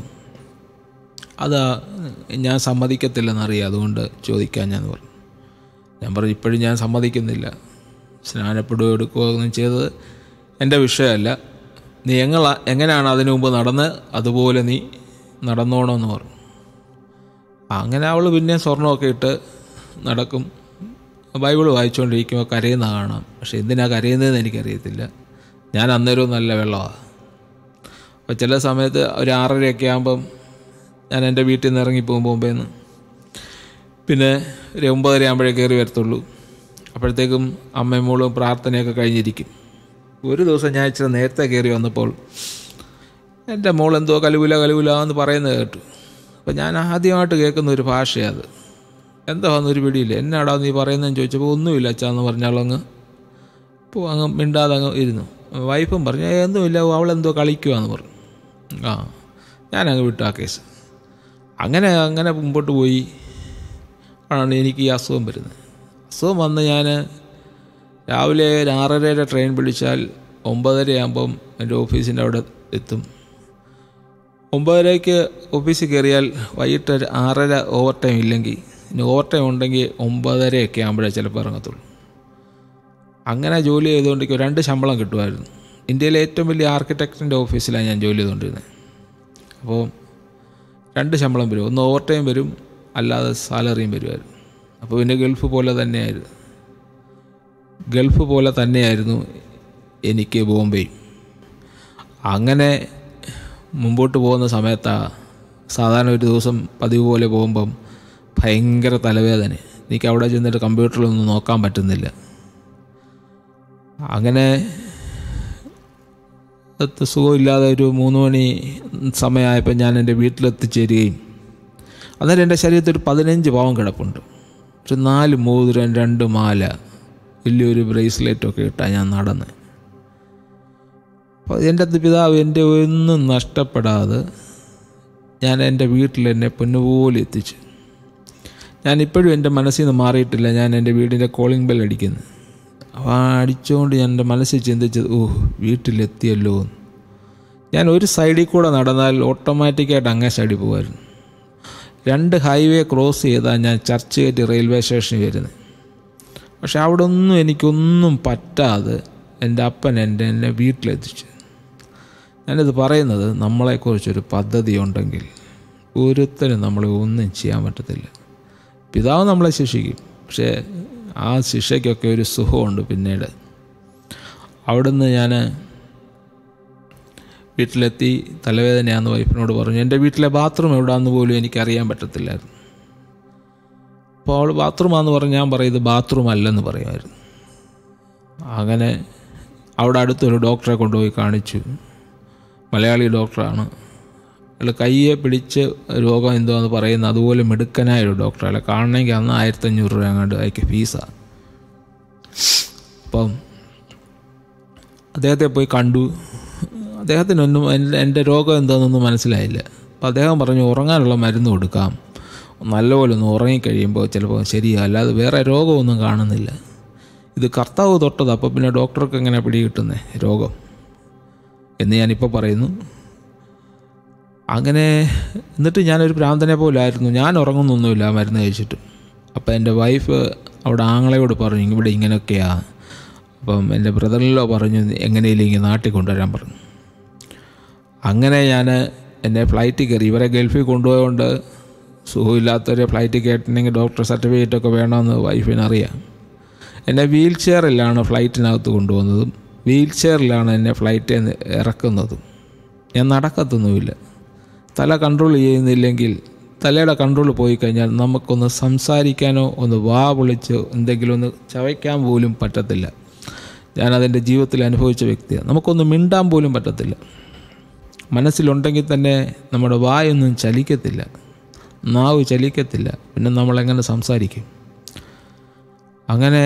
അതാ ഞാൻ സമ്മതിക്കത്തില്ലെന്നറിയാം അതുകൊണ്ട് ചോദിക്കാൻ ഞാൻ പറഞ്ഞു ഞാൻ പറഞ്ഞു ഇപ്പോഴും ഞാൻ സമ്മതിക്കുന്നില്ല സ്നാനപ്പെടുകയോ എടുക്കുകയോ ഒന്നും ചെയ്തത് എൻ്റെ വിഷയമല്ല നീ എങ്ങള എങ്ങനെയാണ് അതിനു മുമ്പ് നടന്ന് അതുപോലെ നീ നടന്നോണമെന്ന് പറഞ്ഞു അങ്ങനെ അവൾ പിന്നെ സ്വർണ്ണമൊക്കെ ഇട്ട് നടക്കും ബൈബിൾ വായിച്ചുകൊണ്ടിരിക്കുമ്പോൾ കരയുന്ന കാണാം പക്ഷെ എന്തിനാ കരയുന്നതെന്ന് എനിക്കറിയത്തില്ല ഞാൻ അന്നേരവും നല്ല വെള്ളമാണ് അപ്പോൾ ചില സമയത്ത് ഒരു ആറരയൊക്കെ ആകുമ്പം ഞാൻ എൻ്റെ വീട്ടിൽ നിന്ന് ഇറങ്ങി പോകുമ്പോൾ മുമ്പേന്ന് പിന്നെ ഒരു ഒമ്പതര ആകുമ്പോഴേ കയറി വരത്തുള്ളൂ അപ്പോഴത്തേക്കും അമ്മയും മോളും പ്രാർത്ഥനയൊക്കെ കഴിഞ്ഞിരിക്കും ഒരു ദിവസം ഞാൻ ഇച്ചിരി നേരത്തെ കയറി വന്നപ്പോൾ എൻ്റെ മോൾ എന്തോ കലുവില കലുവില എന്ന് പറയുന്നത് കേട്ടു അപ്പോൾ ഞാൻ ആദ്യമായിട്ട് കേൾക്കുന്ന ഒരു ഭാഷയത് എന്താ വന്നൊരു പിടിയില്ല എന്നാടാ നീ പറയുന്നതെന്ന് ചോദിച്ചപ്പോൾ ഒന്നുമില്ല അച്ഛാന്ന് പറഞ്ഞാളങ്ങ് ഇപ്പോൾ അങ്ങ് മിണ്ടാതെ അങ്ങ് ഇരുന്നു വൈഫും പറഞ്ഞു "ഏയ് ഒന്നുമില്ല അവളെന്തോ കളിക്കുവാന്ന് പറഞ്ഞു ആ ഞാനങ്ങ് വിട്ടു ആ കേസ് അങ്ങനെ അങ്ങനെ മുമ്പോട്ട് പോയി ആണ് എനിക്ക് ഈ അസുഖം വരുന്നത് അസുഖം വന്ന് ഞാൻ രാവിലെ ഒരു ആറരയുടെ ട്രെയിൻ പിടിച്ചാൽ ഒമ്പതര ആകുമ്പം എൻ്റെ ഓഫീസിൻ്റെ അവിടെ എത്തും ഒമ്പതരയ്ക്ക് ഓഫീസിൽ കയറിയാൽ വൈകിട്ട് ഒരു ആറര ഓവർ ടൈം ഇല്ലെങ്കിൽ ഇനി ഓവർ ടൈം ഉണ്ടെങ്കിൽ ഒമ്പതരയൊക്കെ ആകുമ്പോഴേ ചിലപ്പോൾ ഇറങ്ങത്തുള്ളൂ അങ്ങനെ ജോലി ചെയ്തുകൊണ്ടിരിക്കും രണ്ട് ശമ്പളം കിട്ടുമായിരുന്നു ഇന്ത്യയിലെ ഏറ്റവും വലിയ ആർക്കിടെക്റ്റിൻ്റെ ഓഫീസിലാണ് ഞാൻ ജോലി ചെയ്തുകൊണ്ടിരുന്നത് അപ്പോൾ രണ്ട് ശമ്പളം വരും ഒന്ന് ഓവർ ടൈം വരും അല്ലാതെ സാലറിയും വരുമായിരുന്നു അപ്പോൾ പിന്നെ ഗൾഫ് പോലെ തന്നെയായിരുന്നു ഗൾഫ് പോലെ തന്നെയായിരുന്നു എനിക്ക് ബോംബെയും അങ്ങനെ മുമ്പോട്ട് പോകുന്ന സമയത്താണ് സാധാരണ ഒരു ദിവസം പതിവ് പോലെ പോകുമ്പം ഭയങ്കര തലവേദന എനിക്ക് അവിടെ ചെന്നിട്ട് കമ്പ്യൂട്ടറിലൊന്നും നോക്കാൻ പറ്റുന്നില്ല അങ്ങനെ അത് സുഖമില്ലാതെ ഒരു മൂന്ന് മണി സമയമായപ്പോൾ ഞാൻ എൻ്റെ വീട്ടിലെത്തിച്ചേരുകയും അന്നേരം എൻ്റെ ശരീരത്തിൽ ഒരു പതിനഞ്ച് പാവം കിടപ്പുണ്ട് ഒരു നാല് മോതിരം രണ്ട് മാല വലിയൊരു ബ്രേസ്ലെറ്റൊക്കെ ഇട്ടാണ് ഞാൻ നടന്നത് അപ്പോൾ എൻ്റെ പിതാവ് എൻ്റെ ഒന്നും നഷ്ടപ്പെടാതെ ഞാൻ എൻ്റെ വീട്ടിൽ എന്നെ പൊന്നുപോലെ എത്തിച്ചു ഞാൻ ഇപ്പോഴും എൻ്റെ മനസ്സിൽ നിന്ന് മാറിയിട്ടില്ല ഞാൻ എൻ്റെ വീടിൻ്റെ കോളിംഗ് ബെൽ അടിക്കുന്നത് അപ്പോൾ ആ അടിച്ചുകൊണ്ട് ഞാൻ എൻ്റെ മനസ്സിൽ ചിന്തിച്ചത് ഓ വീട്ടിലെത്തിയല്ലോ എന്ന്. ഞാൻ ഒരു സൈഡിൽ കൂടെ നടന്നാൽ ഓട്ടോമാറ്റിക്കായിട്ട് അങ്ങേ സൈഡിൽ പോകുമായിരുന്നു രണ്ട് ഹൈവേ ക്രോസ് ചെയ്താൽ ഞാൻ ചർച്ച് കയറ്റി റെയിൽവേ സ്റ്റേഷനിൽ വരുന്നത് പക്ഷെ അവിടെ ഒന്നും എനിക്കൊന്നും പറ്റാതെ എൻ്റെ അപ്പൻ എൻ്റെ എന്നെ വീട്ടിലെത്തിച്ചു ഞാനിത് പറയുന്നത് നമ്മളെക്കുറിച്ചൊരു പദ്ധതി ഉണ്ടെങ്കിൽ ഒരുത്തരും നമ്മളെ ഒന്നും ചെയ്യാൻ പറ്റത്തില്ല പിതാവ് നമ്മളെ ശിക്ഷിക്കും പക്ഷേ ആ ശിക്ഷയ്ക്കൊക്കെ ഒരു സുഖമുണ്ട് പിന്നീട് അവിടുന്ന് ഞാൻ വീട്ടിലെത്തി തലവേദനയാണെന്ന് വൈഫിനോട് പറഞ്ഞു എൻ്റെ വീട്ടിലെ ബാത്റൂം എവിടെയാണെന്ന് പോലും എനിക്കറിയാൻ പറ്റത്തില്ലായിരുന്നു അപ്പോൾ അവൾ ബാത്റൂമാണെന്ന് പറഞ്ഞ് ഞാൻ പറയും ഇത് ബാത്റൂം അല്ലെന്ന് പറയുമായിരുന്നു അങ്ങനെ അവിടെ അടുത്തൊരു ഡോക്ടറെ കൊണ്ടുപോയി കാണിച്ചു മലയാളി ഡോക്ടറാണ് അയാൾ കയ്യെ പിടിച്ച് രോഗം എന്തോന്ന് പറയുന്ന അതുപോലെ മിടുക്കനായ ഒരു ഡോക്ടർ അയാളെ കാണണമെങ്കിൽ അന്ന് ആയിരത്തഞ്ഞൂറ് രൂപ അങ്ങോട്ട് അയക്ക് ഫീസാണ് അപ്പം അദ്ദേഹത്തെ പോയി കണ്ടു അദ്ദേഹത്തിനൊന്നും എൻ്റെ എൻ്റെ രോഗം എന്താണെന്നൊന്നും മനസ്സിലായില്ല അപ്പം അദ്ദേഹം പറഞ്ഞു ഉറങ്ങാനുള്ള മരുന്ന് കൊടുക്കാം നല്ലപോലെ ഒന്ന് ഉറങ്ങിക്കഴിയുമ്പോൾ ചിലപ്പോൾ ശരിയാ അല്ലാതെ വേറെ രോഗമൊന്നും കാണുന്നില്ല ഇത് കർത്താവ് തൊട്ടത് അപ്പോൾ പിന്നെ ഡോക്ടർക്ക് എങ്ങനെ പിടികിട്ടുന്നേ രോഗം എന്ന് ഞാനിപ്പോൾ പറയുന്നു അങ്ങനെ എന്നിട്ട് ഞാനൊരു ഭ്രാന്തനെ പോലായിരുന്നു ഞാൻ ഉറങ്ങുന്നൊന്നുമില്ല ആ മരുന്ന് കഴിച്ചിട്ട് അപ്പോൾ എൻ്റെ വൈഫ് അവിടെ ആങ്ങളയോട് പറഞ്ഞു ഇവിടെ ഇങ്ങനെയൊക്കെയാ അപ്പം എൻ്റെ ബ്രദറിലോ പറഞ്ഞു എങ്ങനെയില്ല ഇങ്ങനെ നാട്ടിൽ കൊണ്ടുവരാൻ പറഞ്ഞു അങ്ങനെ ഞാൻ എന്നെ ഫ്ലൈറ്റിൽ കയറി ഇവരെ ഗൾഫിൽ കൊണ്ടുപോയതുകൊണ്ട് സുഖമില്ലാത്തവരെ ഫ്ലൈറ്റിൽ കയറ്റണമെങ്കിൽ ഡോക്ടർ സർട്ടിഫിക്കറ്റ് ഒക്കെ വേണമെന്ന് വൈഫിന് അറിയാം എന്നെ വീൽ ചെയറിലാണ് ഫ്ലൈറ്റിനകത്ത് കൊണ്ടുപോകുന്നതും വീൽ ചെയറിലാണ് എന്നെ ഫ്ലൈറ്റിൽ നിന്ന് ഇറക്കുന്നതും ഞാൻ നടക്കത്തൊന്നുമില്ല തല കൺട്രോൾ ചെയ്യുന്നില്ലെങ്കിൽ തലയുടെ കൺട്രോൾ പോയി കഴിഞ്ഞാൽ നമുക്കൊന്ന് സംസാരിക്കാനോ ഒന്ന് വാ പൊളിച്ച് എന്തെങ്കിലും ഒന്ന് ചവയ്ക്കാൻ പോലും പറ്റത്തില്ല ഞാനതെൻ്റെ ജീവിതത്തിൽ അനുഭവിച്ച വ്യക്തിയാണ് നമുക്കൊന്ന് മിണ്ടാൻ പോലും പറ്റത്തില്ല മനസ്സിലുണ്ടെങ്കിൽ തന്നെ നമ്മുടെ വായൊന്നും ചലിക്കത്തില്ല നാവ് ചലിക്കത്തില്ല പിന്നെ നമ്മളെങ്ങനെ സംസാരിക്കും അങ്ങനെ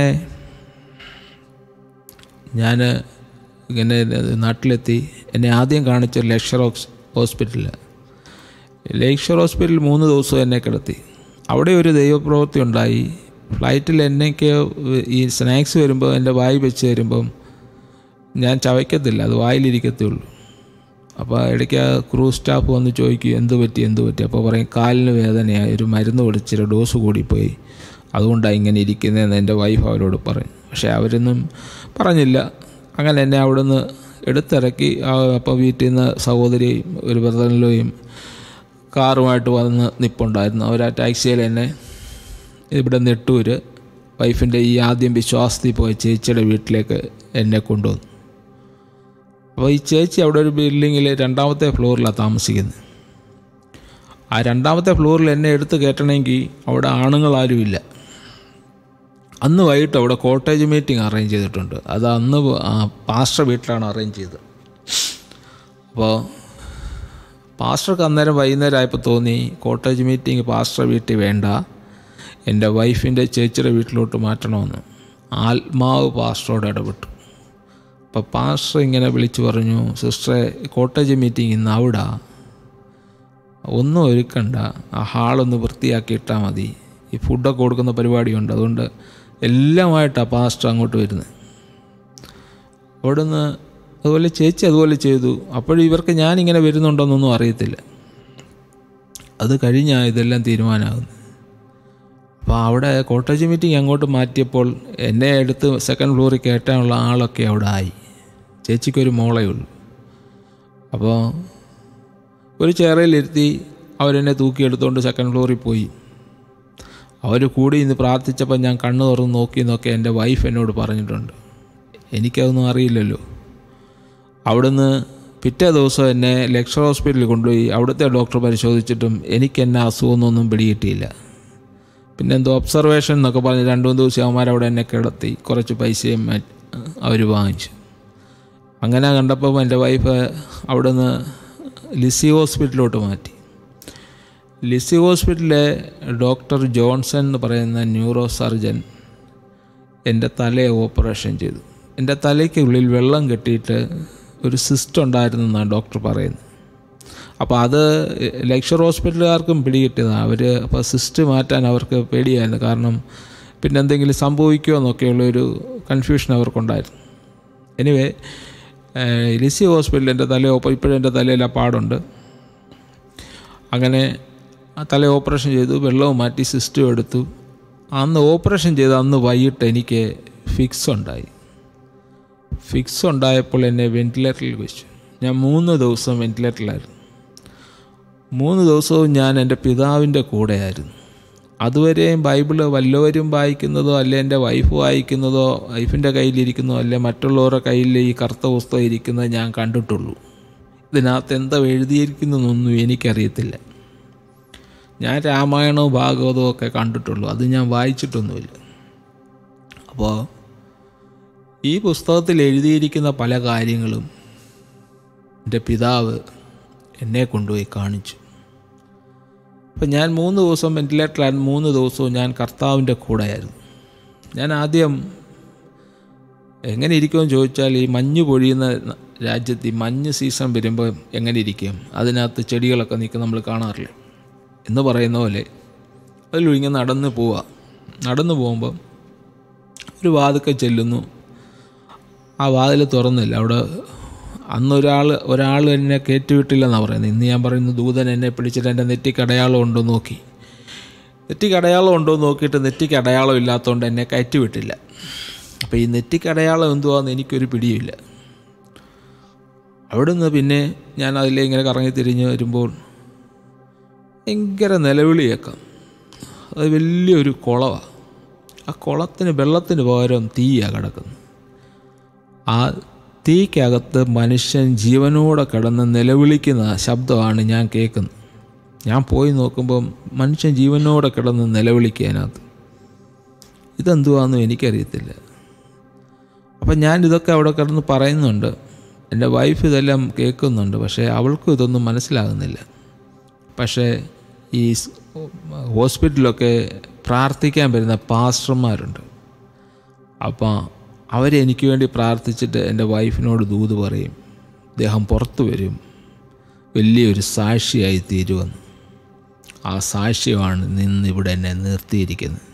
ഞാൻ ഇങ്ങനെ നാട്ടിലെത്തി എന്നെ ആദ്യം കാണിച്ച ലക്ഷർ ഹോസ്പിറ്റലിൽ ലേക്ഷർ ഹോസ്പിറ്റലിൽ മൂന്ന് ദിവസം എന്നെ കിടത്തി അവിടെ ഒരു ദൈവപ്രവൃത്തി ഉണ്ടായി ഫ്ലൈറ്റിൽ എന്നേക്ക് ഈ സ്നാക്സ് വരുമ്പോൾ എൻ്റെ വായി വെച്ച് തരുമ്പം ഞാൻ ചവയ്ക്കത്തില്ല അത് വായിലിരിക്കത്തേ ഉള്ളൂ അപ്പോൾ ഇടയ്ക്ക് ആ ക്രൂസ് സ്റ്റാഫ് വന്ന് ചോദിക്കും എന്ത് പറ്റി എന്ത് പറ്റി അപ്പോൾ പറയും കാലിന് വേദനയായി ഒരു മരുന്ന് കൊടുച്ചിട്ട് ഡോസ് കൂടിപ്പോയി അതുകൊണ്ടാണ് ഇങ്ങനെ ഇരിക്കുന്നതെന്ന് എൻ്റെ വൈഫ് അവരോട് പറയും പക്ഷേ അവരൊന്നും പറഞ്ഞില്ല അങ്ങനെ എന്നെ അവിടുന്ന് എടുത്തിറക്കി അപ്പോൾ വീട്ടിൽ നിന്ന് സഹോദരിയും ഒരു ബ്രദറിലോയും കാറുമായിട്ട് വന്ന് നിപ്പുണ്ടായിരുന്നു അവർ ആ ടാക്സിയിൽ എന്നെ ഇവിടെ നെട്ടൂര് വൈഫിൻ്റെ ഈ ആദ്യം വിശ്വാസത്തിൽ പോയ ചേച്ചിയുടെ വീട്ടിലേക്ക് എന്നെ കൊണ്ടുവന്നു അപ്പോൾ ഈ ചേച്ചി അവിടെ ഒരു ബിൽഡിങ്ങിൽ രണ്ടാമത്തെ ഫ്ലോറിലാണ് താമസിക്കുന്നത് ആ രണ്ടാമത്തെ ഫ്ലോറിൽ എന്നെ എടുത്ത് കയറ്റണമെങ്കിൽ അവിടെ ആണുങ്ങളാരുമില്ല അന്ന് വൈകിട്ട് അവിടെ കോട്ടേജ് മീറ്റിംഗ് അറേഞ്ച് ചെയ്തിട്ടുണ്ട് അത് അന്ന് പാസ്റ്റർ വീട്ടിലാണ് അറേഞ്ച് ചെയ്തത് അപ്പോൾ പാസ്റ്റർക്ക് അന്നേരം വൈകുന്നേരം ആയപ്പോൾ തോന്നി കോട്ടേജ് മീറ്റിംഗ് പാസ്റ്റർ വീട്ടിൽ വേണ്ട എൻ്റെ വൈഫിൻ്റെ ചേച്ചിയുടെ വീട്ടിലോട്ട് മാറ്റണമെന്ന് ആത്മാവ് പാസ്റ്ററോട് ഇടപെട്ടു അപ്പോൾ പാസ്റ്റർ ഇങ്ങനെ വിളിച്ചു പറഞ്ഞു സിസ്റ്ററെ കോട്ടേജ് മീറ്റിംഗ് ഇന്ന് അവിടെ ഒന്നും ഒരുക്കണ്ട ആ ഹാളൊന്ന് വൃത്തിയാക്കി ഇട്ടാൽ മതി ഈ ഫുഡൊക്കെ കൊടുക്കുന്ന പരിപാടിയുണ്ട് അതുകൊണ്ട് എല്ലാമായിട്ടാണ് പാസ്റ്റർ അങ്ങോട്ട് വരുന്നത് അവിടുന്ന് അതുപോലെ ചേച്ചി അതുപോലെ ചെയ്തു അപ്പോഴും ഇവർക്ക് ഞാനിങ്ങനെ വരുന്നുണ്ടോയെന്നൊന്നും അറിയത്തില്ല അത് കഴിഞ്ഞാൽ ഇതെല്ലാം തീരുമാനമാകുന്നത് അപ്പോൾ അവിടെ കോട്ടേജ് മീറ്റിംഗ് അങ്ങോട്ട് മാറ്റിയപ്പോൾ എന്നെ എടുത്ത് സെക്കൻഡ് ഫ്ലോറിൽ കയറ്റാനുള്ള ആളൊക്കെ അവിടെ ആയി ചേച്ചിക്കൊരു മോളേ ഉള്ളൂ അപ്പോൾ ഒരു ചെയറിലിരുത്തി അവരെന്നെ തൂക്കിയെടുത്തുകൊണ്ട് സെക്കൻഡ് ഫ്ലോറിൽ പോയി അവർ കൂടി ഇന്ന് പ്രാർത്ഥിച്ചപ്പോൾ ഞാൻ കണ്ണു തുറന്ന് നോക്കി എന്നൊക്കെ എൻ്റെ വൈഫ് എന്നോട് പറഞ്ഞിട്ടുണ്ട് എനിക്കതൊന്നും അറിയില്ലല്ലോ അവിടുന്ന് പിറ്റേ ദിവസം എന്നെ ലക്ഷർ ഹോസ്പിറ്റലിൽ കൊണ്ടുപോയി അവിടുത്തെ ഡോക്ടർ പരിശോധിച്ചിട്ടും എനിക്ക് എന്നെ അസുഖമൊന്നും പിടികിട്ടിയില്ല പിന്നെ എന്തോ ഒബ്സർവേഷൻ എന്നൊക്കെ പറഞ്ഞ് രണ്ട് മൂന്ന് ദിവസം അവന്മാർ അവിടെ എന്നെ കിടത്തി കുറച്ച് പൈസയും അവർ വാങ്ങിച്ചു അങ്ങനെ കണ്ടപ്പോൾ എൻ്റെ വൈഫ് അവിടുന്ന് ലിസി ഹോസ്പിറ്റലിലോട്ട് മാറ്റി ലിസി ഹോസ്പിറ്റലിലെ ഡോക്ടർ ജോൺസൺ എന്ന് പറയുന്ന ന്യൂറോ സർജൻ എൻ്റെ തലയെ ഓപ്പറേഷൻ ചെയ്തു എൻ്റെ തലയ്ക്കുള്ളിൽ വെള്ളം കെട്ടിയിട്ട് ഒരു സിസ്റ്റ് ഉണ്ടായിരുന്നെന്നാണ് ഡോക്ടർ പറയുന്നത് അപ്പോൾ അത് ലക്ഷർ ഹോസ്പിറ്റലുകാർക്കും പിടികിട്ടിയതാണ് അവർ അപ്പോൾ സിസ്റ്റ് മാറ്റാൻ അവർക്ക് പേടിയായിരുന്നു കാരണം പിന്നെ എന്തെങ്കിലും സംഭവിക്കുമോ എന്നൊക്കെയുള്ളൊരു കൺഫ്യൂഷൻ അവർക്കുണ്ടായിരുന്നു എനിവേ ലിസി ഹോസ്പിറ്റലിൽ എൻ്റെ തല ഓപ്പ ഇപ്പോഴും എൻ്റെ തലയിൽ ആ പാടുണ്ട് അങ്ങനെ ആ തല ഓപ്പറേഷൻ ചെയ്തു വെള്ളവും മാറ്റി സിസ്റ്റം എടുത്തു അന്ന് ഓപ്പറേഷൻ ചെയ്ത അന്ന് വൈകിട്ട് എനിക്ക് ഫിക്സ് ഉണ്ടായി ഫിക്സ് ഉണ്ടായപ്പോൾ എന്നെ വെൻറ്റിലേറ്ററിൽ വെച്ചു ഞാൻ മൂന്ന് ദിവസം വെൻറ്റിലേറ്ററിലായിരുന്നു മൂന്ന് ദിവസവും ഞാൻ എൻ്റെ പിതാവിൻ്റെ കൂടെയായിരുന്നു അതുവരെയും ബൈബിള് വല്ലവരും വായിക്കുന്നതോ അല്ലെ എൻ്റെ വൈഫ് വായിക്കുന്നതോ വൈഫിൻ്റെ കയ്യിലിരിക്കുന്നതോ അല്ലെ മറ്റുള്ളവരുടെ കയ്യിൽ ഈ കറുത്ത പുസ്തകം ഇരിക്കുന്നത് ഞാൻ കണ്ടിട്ടുള്ളൂ ഇതിനകത്ത് എന്താ എഴുതിയിരിക്കുന്നതെന്നൊന്നും എനിക്കറിയത്തില്ല ഞാൻ രാമായണവും ഭാഗവതവും ഒക്കെ കണ്ടിട്ടുള്ളൂ അത് ഞാൻ വായിച്ചിട്ടൊന്നുമില്ല അപ്പോൾ ഈ പുസ്തകത്തിൽ എഴുതിയിരിക്കുന്ന പല കാര്യങ്ങളും എൻ്റെ പിതാവ് എന്നെ കൊണ്ടുപോയി കാണിച്ചു അപ്പം ഞാൻ മൂന്ന് ദിവസം വെൻറ്റിലേറ്ററിലായിരുന്നു മൂന്ന് ദിവസവും ഞാൻ കർത്താവിൻ്റെ കൂടെയായിരുന്നു ഞാൻ ആദ്യം എങ്ങനെ ഇരിക്കുമെന്ന് ചോദിച്ചാൽ ഈ മഞ്ഞ് പൊഴിയുന്ന രാജ്യത്ത് ഈ മഞ്ഞ് സീസൺ വരുമ്പോൾ എങ്ങനെ ഇരിക്കും അതിനകത്ത് ചെടികളൊക്കെ നിൽക്കും നമ്മൾ കാണാറില്ല എന്ന് പറയുന്ന പോലെ അതിലൊഴിഞ്ഞ് നടന്ന് പോവുക നടന്നു പോകുമ്പം ഒരു വാതിക്കെ ചെല്ലുന്നു ആ വാതിൽ തുറന്നില്ല അവിടെ അന്നൊരാൾ ഒരാൾ എന്നെ കയറ്റിവിട്ടില്ലെന്നാണ് പറയുന്നത് ഇന്ന് ഞാൻ പറയുന്നു ദൂതൻ എന്നെ പിടിച്ചിട്ട് എൻ്റെ നെറ്റിക്ക് അടയാളം ഉണ്ടോ എന്ന് നോക്കി നെറ്റിക്ക് അടയാളം ഉണ്ടോ എന്ന് നോക്കിയിട്ട് നെറ്റിക്ക് അടയാളം ഇല്ലാത്തതുകൊണ്ട് എന്നെ കയറ്റി വിട്ടില്ല അപ്പോൾ ഈ നെറ്റിക്ക് അടയാളം എന്തുവാന്ന് എനിക്കൊരു പിടിയില്ല അവിടുന്ന് പിന്നെ ഞാൻ അതിലെ ഇങ്ങനെ കറങ്ങി തിരിഞ്ഞ് വരുമ്പോൾ ഭയങ്കര നിലവിളി കേൾക്കാം അത് വലിയൊരു കുളമാണ് ആ കുളത്തിന് വെള്ളത്തിന് പകരം തീയാണ് കിടക്കുന്നത് ആ തീക്കകത്ത് മനുഷ്യൻ ജീവനോടെ കിടന്ന് നിലവിളിക്കുന്ന ശബ്ദമാണ് ഞാൻ കേൾക്കുന്നത് ഞാൻ പോയി നോക്കുമ്പം മനുഷ്യൻ ജീവനോടെ കിടന്ന് നിലവിളിക്കുക അതിനകത്ത് ഇതെന്തുവാണെന്നും എനിക്കറിയത്തില്ല അപ്പം ഞാൻ ഇതൊക്കെ അവിടെ കിടന്ന് പറയുന്നുണ്ട് എൻ്റെ വൈഫ് ഇതെല്ലാം കേൾക്കുന്നുണ്ട് പക്ഷേ അവൾക്കും ഇതൊന്നും മനസ്സിലാകുന്നില്ല പക്ഷേ ഈ സ് ഹോസ്പിറ്റലൊക്കെ പ്രാർത്ഥിക്കാൻ വരുന്ന പാസ്റ്റർമാരുണ്ട് അപ്പം അവരെനിക്ക് വേണ്ടി പ്രാർത്ഥിച്ചിട്ട് എൻ്റെ വൈഫിനോട് ദൂത് പറയും അദ്ദേഹം പുറത്തു വരും വലിയൊരു സാക്ഷിയായി തീരുമെന്ന് ആ സാക്ഷ്യമാണ് നിന്ന് ഇവിടെ എന്നെ നിർത്തിയിരിക്കുന്നത്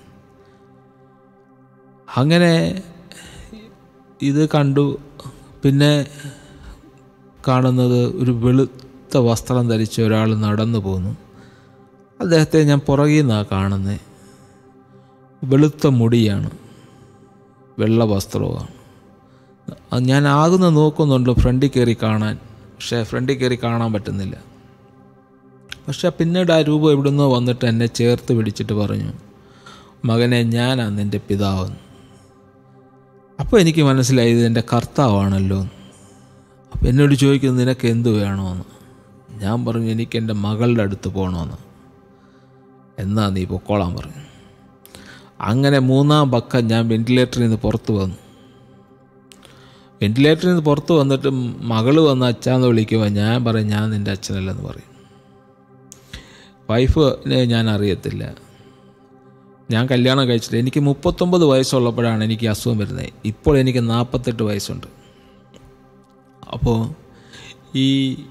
അങ്ങനെ ഇത് കണ്ടു പിന്നെ കാണുന്നത് ഒരു വെളുത്ത വസ്ത്രം ധരിച്ച ഒരാൾ നടന്നു പോകുന്നു അദ്ദേഹത്തെ ഞാൻ പുറകിൽ നിന്നാണ് കാണുന്നത് വെളുത്ത മുടിയാണ് വെള്ള വസ്ത്രവുമാണ് അത് ഞാൻ ആകുന്ന നോക്കുന്നുണ്ട് ഫ്രണ്ടിൽ കയറി കാണാൻ പക്ഷേ ഫ്രണ്ടിൽ കയറി കാണാൻ പറ്റുന്നില്ല പക്ഷേ പിന്നീട് ആ രൂപം എവിടുന്നോ വന്നിട്ട് എന്നെ ചേർത്ത് പിടിച്ചിട്ട് പറഞ്ഞു മകനെ ഞാനാണ് നിൻ്റെ പിതാവെന്ന് അപ്പോൾ എനിക്ക് മനസ്സിലായി ഇത് എൻ്റെ കർത്താവാണല്ലോ അപ്പോൾ എന്നോട് ചോദിക്കുന്നു നിനക്ക് എന്ത് വേണമെന്ന് ഞാൻ പറഞ്ഞു എനിക്ക് എൻ്റെ മകളുടെ അടുത്ത് പോകണമെന്ന് എന്നാ നീ പൊക്കോളാൻ പറഞ്ഞു അങ്ങനെ മൂന്നാം പക്കം ഞാൻ വെൻറ്റിലേറ്ററിൽ നിന്ന് പുറത്ത് വന്നു വെൻറ്റിലേറ്ററിൽ നിന്ന് പുറത്ത് വന്നിട്ട് മകള് വന്ന് അച്ഛാന്ന് വിളിക്കുമ്പോൾ ഞാൻ പറയും ഞാൻ നിൻ്റെ അച്ഛനല്ലെന്ന് പറയും വൈഫിനെ ഞാൻ അറിയത്തില്ല ഞാൻ കല്യാണം കഴിച്ചിട്ട് എനിക്ക് മുപ്പത്തൊമ്പത് വയസ്സുള്ളപ്പോഴാണ് എനിക്ക് അസുഖം വരുന്നത് ഇപ്പോൾ എനിക്ക് നാൽപ്പത്തെട്ട് വയസ്സുണ്ട് അപ്പോൾ ഈ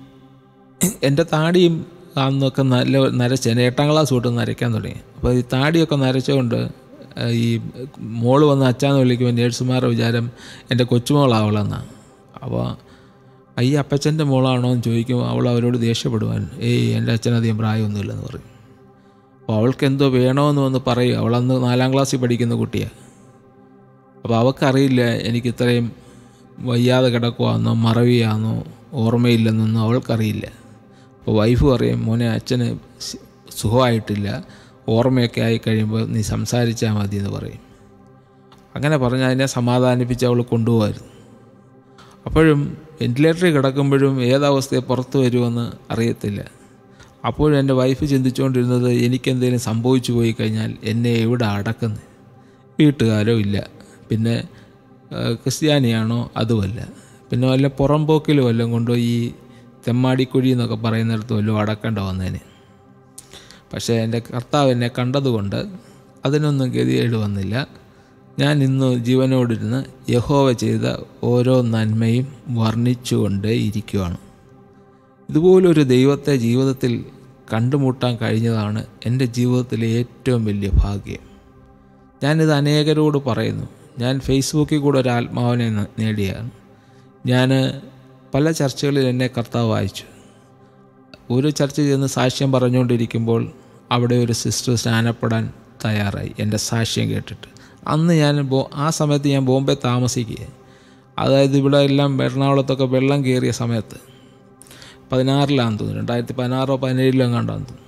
എൻ്റെ താടിയും അന്നൊക്കെ നല്ല നരച്ച് എട്ടാം ക്ലാസ് തൊട്ട് നരയ്ക്കാൻ തുടങ്ങി അപ്പോൾ ഈ താടിയൊക്കെ നരച്ചുകൊണ്ട് ഈ മോള് വന്ന് അച്ഛാന്ന് വിളിക്കുമ്പോൾ നേഴ്സുമാരുടെ വിചാരം എൻ്റെ കൊച്ചുമോളാവളെന്നാണ് അപ്പോൾ ഈ അപ്പച്ചൻ്റെ മോളാണോ എന്ന് ചോദിക്കുമ്പോൾ അവൾ അവരോട് ദേഷ്യപ്പെടുവാൻ ഏയ് എൻ്റെ അച്ഛനധികം പ്രായമൊന്നുമില്ലെന്ന് പറയും അപ്പോൾ അവൾക്ക് എന്തോ വേണമെന്ന് വന്ന് പറയും അവളന്ന് നാലാം ക്ലാസ്സിൽ പഠിക്കുന്ന കുട്ടിയാണ് അപ്പോൾ അവൾക്കറിയില്ല എനിക്ക് ഇത്രയും വയ്യാതെ കിടക്കുവാന്നോ മറവിയാന്നോ ഓർമ്മയില്ലെന്നൊന്നും അവൾക്കറിയില്ല അപ്പോൾ വൈഫ് പറയും മോനെ അച്ഛന് സുഖമായിട്ടില്ല ഓർമ്മയൊക്കെ ആയി കഴിയുമ്പോൾ നീ സംസാരിച്ചാൽ മതി എന്ന് പറയും അങ്ങനെ പറഞ്ഞ് അതിനെ സമാധാനിപ്പിച്ച് അവൾ കൊണ്ടുപോകായിരുന്നു അപ്പോഴും വെൻറ്റിലേറ്ററിൽ കിടക്കുമ്പോഴും ഏതവസ്ഥയെ പുറത്തു വരുമെന്ന് അറിയത്തില്ല അപ്പോഴും എൻ്റെ വൈഫ് ചിന്തിച്ചുകൊണ്ടിരുന്നത് എനിക്കെന്തെങ്കിലും സംഭവിച്ചു പോയി കഴിഞ്ഞാൽ എന്നെ എവിടെ അടക്കുന്നത് വീട്ടുകാരോ ഇല്ല പിന്നെ ക്രിസ്ത്യാനിയാണോ അതുമല്ല പിന്നെ വല്ല പുറംപോക്കിൽ വല്ലതും കൊണ്ടോ ഈ തെമ്മാടിക്കുഴി എന്നൊക്കെ പറയുന്നിടത്ത് വല്ലതും അടക്കേണ്ട വന്നേന് പക്ഷേ എൻ്റെ കർത്താവ് എന്നെ കണ്ടതുകൊണ്ട് അതിനൊന്നും ഗതികേട് വന്നില്ല ഞാൻ ഇന്ന് ജീവനോടിരുന്ന് യഹോവ ചെയ്ത ഓരോ നന്മയും വർണ്ണിച്ചുകൊണ്ട് ഇരിക്കുവാണ് ഇതുപോലൊരു ദൈവത്തെ ജീവിതത്തിൽ കണ്ടുമുട്ടാൻ കഴിഞ്ഞതാണ് എൻ്റെ ജീവിതത്തിലെ ഏറ്റവും വലിയ ഭാഗ്യം ഞാനിത് അനേകരോട് പറയുന്നു ഞാൻ ഫേസ്ബുക്കിൽ കൂടെ ഒരു ആത്മാവിനെ നേടിയാണ് ഞാൻ പല ചർച്ചകളിൽ എന്നെ കർത്താവ് വായിച്ചു ഒരു ചർച്ച ചെന്ന് സാക്ഷ്യം പറഞ്ഞുകൊണ്ടിരിക്കുമ്പോൾ അവിടെ ഒരു സിസ്റ്റർ സ്നാനപ്പെടാൻ തയ്യാറായി എൻ്റെ സാക്ഷ്യം കേട്ടിട്ട് അന്ന് ഞാൻ ബോ ആ സമയത്ത് ഞാൻ ബോംബെ താമസിക്കുക അതായത് ഇവിടെ എല്ലാം എറണാകുളത്തൊക്കെ വെള്ളം കയറിയ സമയത്ത് പതിനാറിലാന്ന് തോന്നുന്നു രണ്ടായിരത്തി പതിനാറോ പതിനേഴിലോ എങ്ങാണ്ടാന്ന് തോന്നുന്നു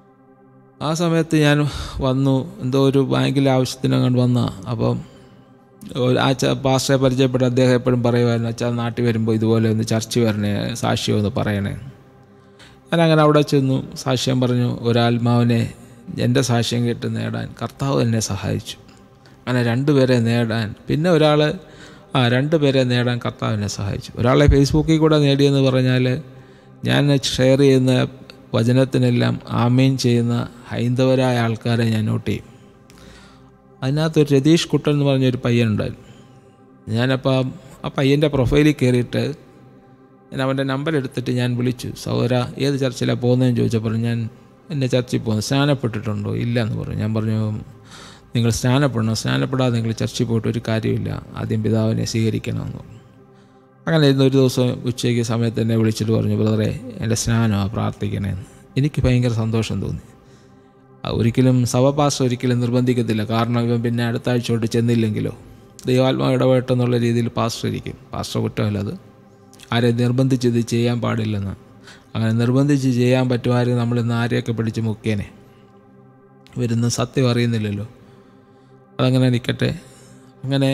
ആ സമയത്ത് ഞാൻ വന്നു എന്തോ ഒരു ബാങ്കിലെ ആവശ്യത്തിനെങ്ങാണ്ട് വന്ന അപ്പം ഒരു ആ ച പാസ്റ്ററെ പരിചയപ്പെട്ട അദ്ദേഹം എപ്പോഴും പറയുമായിരുന്നു അച്ഛാ നാട്ടിൽ വരുമ്പോൾ ഇതുപോലെ ഒന്ന് ചർച്ച വരണേ സാക്ഷ്യം ഒന്ന് പറയണേ ഞാൻ അങ്ങനെ അവിടെ ചെന്നു സാക്ഷ്യം പറഞ്ഞു ഒരാത്മാവിനെ എൻ്റെ സാക്ഷ്യം കേട്ട് നേടാൻ കർത്താവ് എന്നെ സഹായിച്ചു അങ്ങനെ രണ്ടുപേരെ നേടാൻ പിന്നെ ഒരാൾ ആ രണ്ടുപേരെ നേടാൻ കർത്താവ് എന്നെ സഹായിച്ചു ഒരാളെ ഫേസ്ബുക്കിൽ കൂടെ നേടിയെന്ന് പറഞ്ഞാൽ ഞാൻ ഷെയർ ചെയ്യുന്ന വചനത്തിനെല്ലാം ആമീൻ ചെയ്യുന്ന ഹൈന്ദവരായ ആൾക്കാരെ ഞാൻ നോട്ട് ചെയ്യും അതിനകത്ത് ഒരു രതീഷ് കുട്ടൻ എന്ന് പറഞ്ഞൊരു പയ്യനുണ്ടായിരുന്നു ഞാനപ്പോൾ ആ പയ്യൻ്റെ പ്രൊഫൈലിൽ കയറിയിട്ട് ഞാൻ അവൻ്റെ നമ്പർ എടുത്തിട്ട് ഞാൻ വിളിച്ചു സഹോദര ഏത് ചർച്ചിലാണ് പോകുന്നതെന്ന് ചോദിച്ചപ്പോൾ ഞാൻ എൻ്റെ ചർച്ചിൽ പോകുന്നു സ്നാനപ്പെട്ടിട്ടുണ്ടോ ഇല്ല എന്ന് പറഞ്ഞു ഞാൻ പറഞ്ഞു നിങ്ങൾ സ്നാനപ്പെടണം സ്നാനപ്പെടാതെ നിങ്ങൾ ചർച്ചിൽ പോയിട്ട് ഒരു കാര്യമില്ല ആദ്യം പിതാവിനെ സ്വീകരിക്കണമെന്ന് പറഞ്ഞു അങ്ങനെ ഇന്ന് ഒരു ദിവസം ഉച്ചയ്ക്ക് സമയത്ത് എന്നെ വിളിച്ചിട്ട് പറഞ്ഞു ബ്രദറെ എൻ്റെ സ്നാനമാണ് പ്രാർത്ഥിക്കണേന്ന് എനിക്ക് ഭയങ്കര സന്തോഷം തോന്നി ആ, ഒരിക്കലും സഭപാസ് ഒരിക്കലും നിർബന്ധിക്കത്തില്ല കാരണം ഇവൻ പിന്നെ അടുത്ത ആഴ്ച തൊട്ട് ചെന്നില്ലെങ്കിലോ ദൈവാത്മാവ് ഇടപെട്ടെന്നുള്ള രീതിയിൽ പാസ്റ്റർ ഇരിക്കും പാസ്റ്റർ കുറ്റമല്ല അത് ആരെ നിർബന്ധിച്ച് ഇത് ചെയ്യാൻ പാടില്ലെന്ന് അങ്ങനെ നിർബന്ധിച്ച് ചെയ്യാൻ പറ്റുമായിരുന്നു നമ്മൾ ഇന്ന് ആരെയൊക്കെ പിടിച്ച് മുക്കിയേനെ വരുന്ന സത്യം അറിയുന്നില്ലല്ലോ അതങ്ങനെ നിൽക്കട്ടെ അങ്ങനെ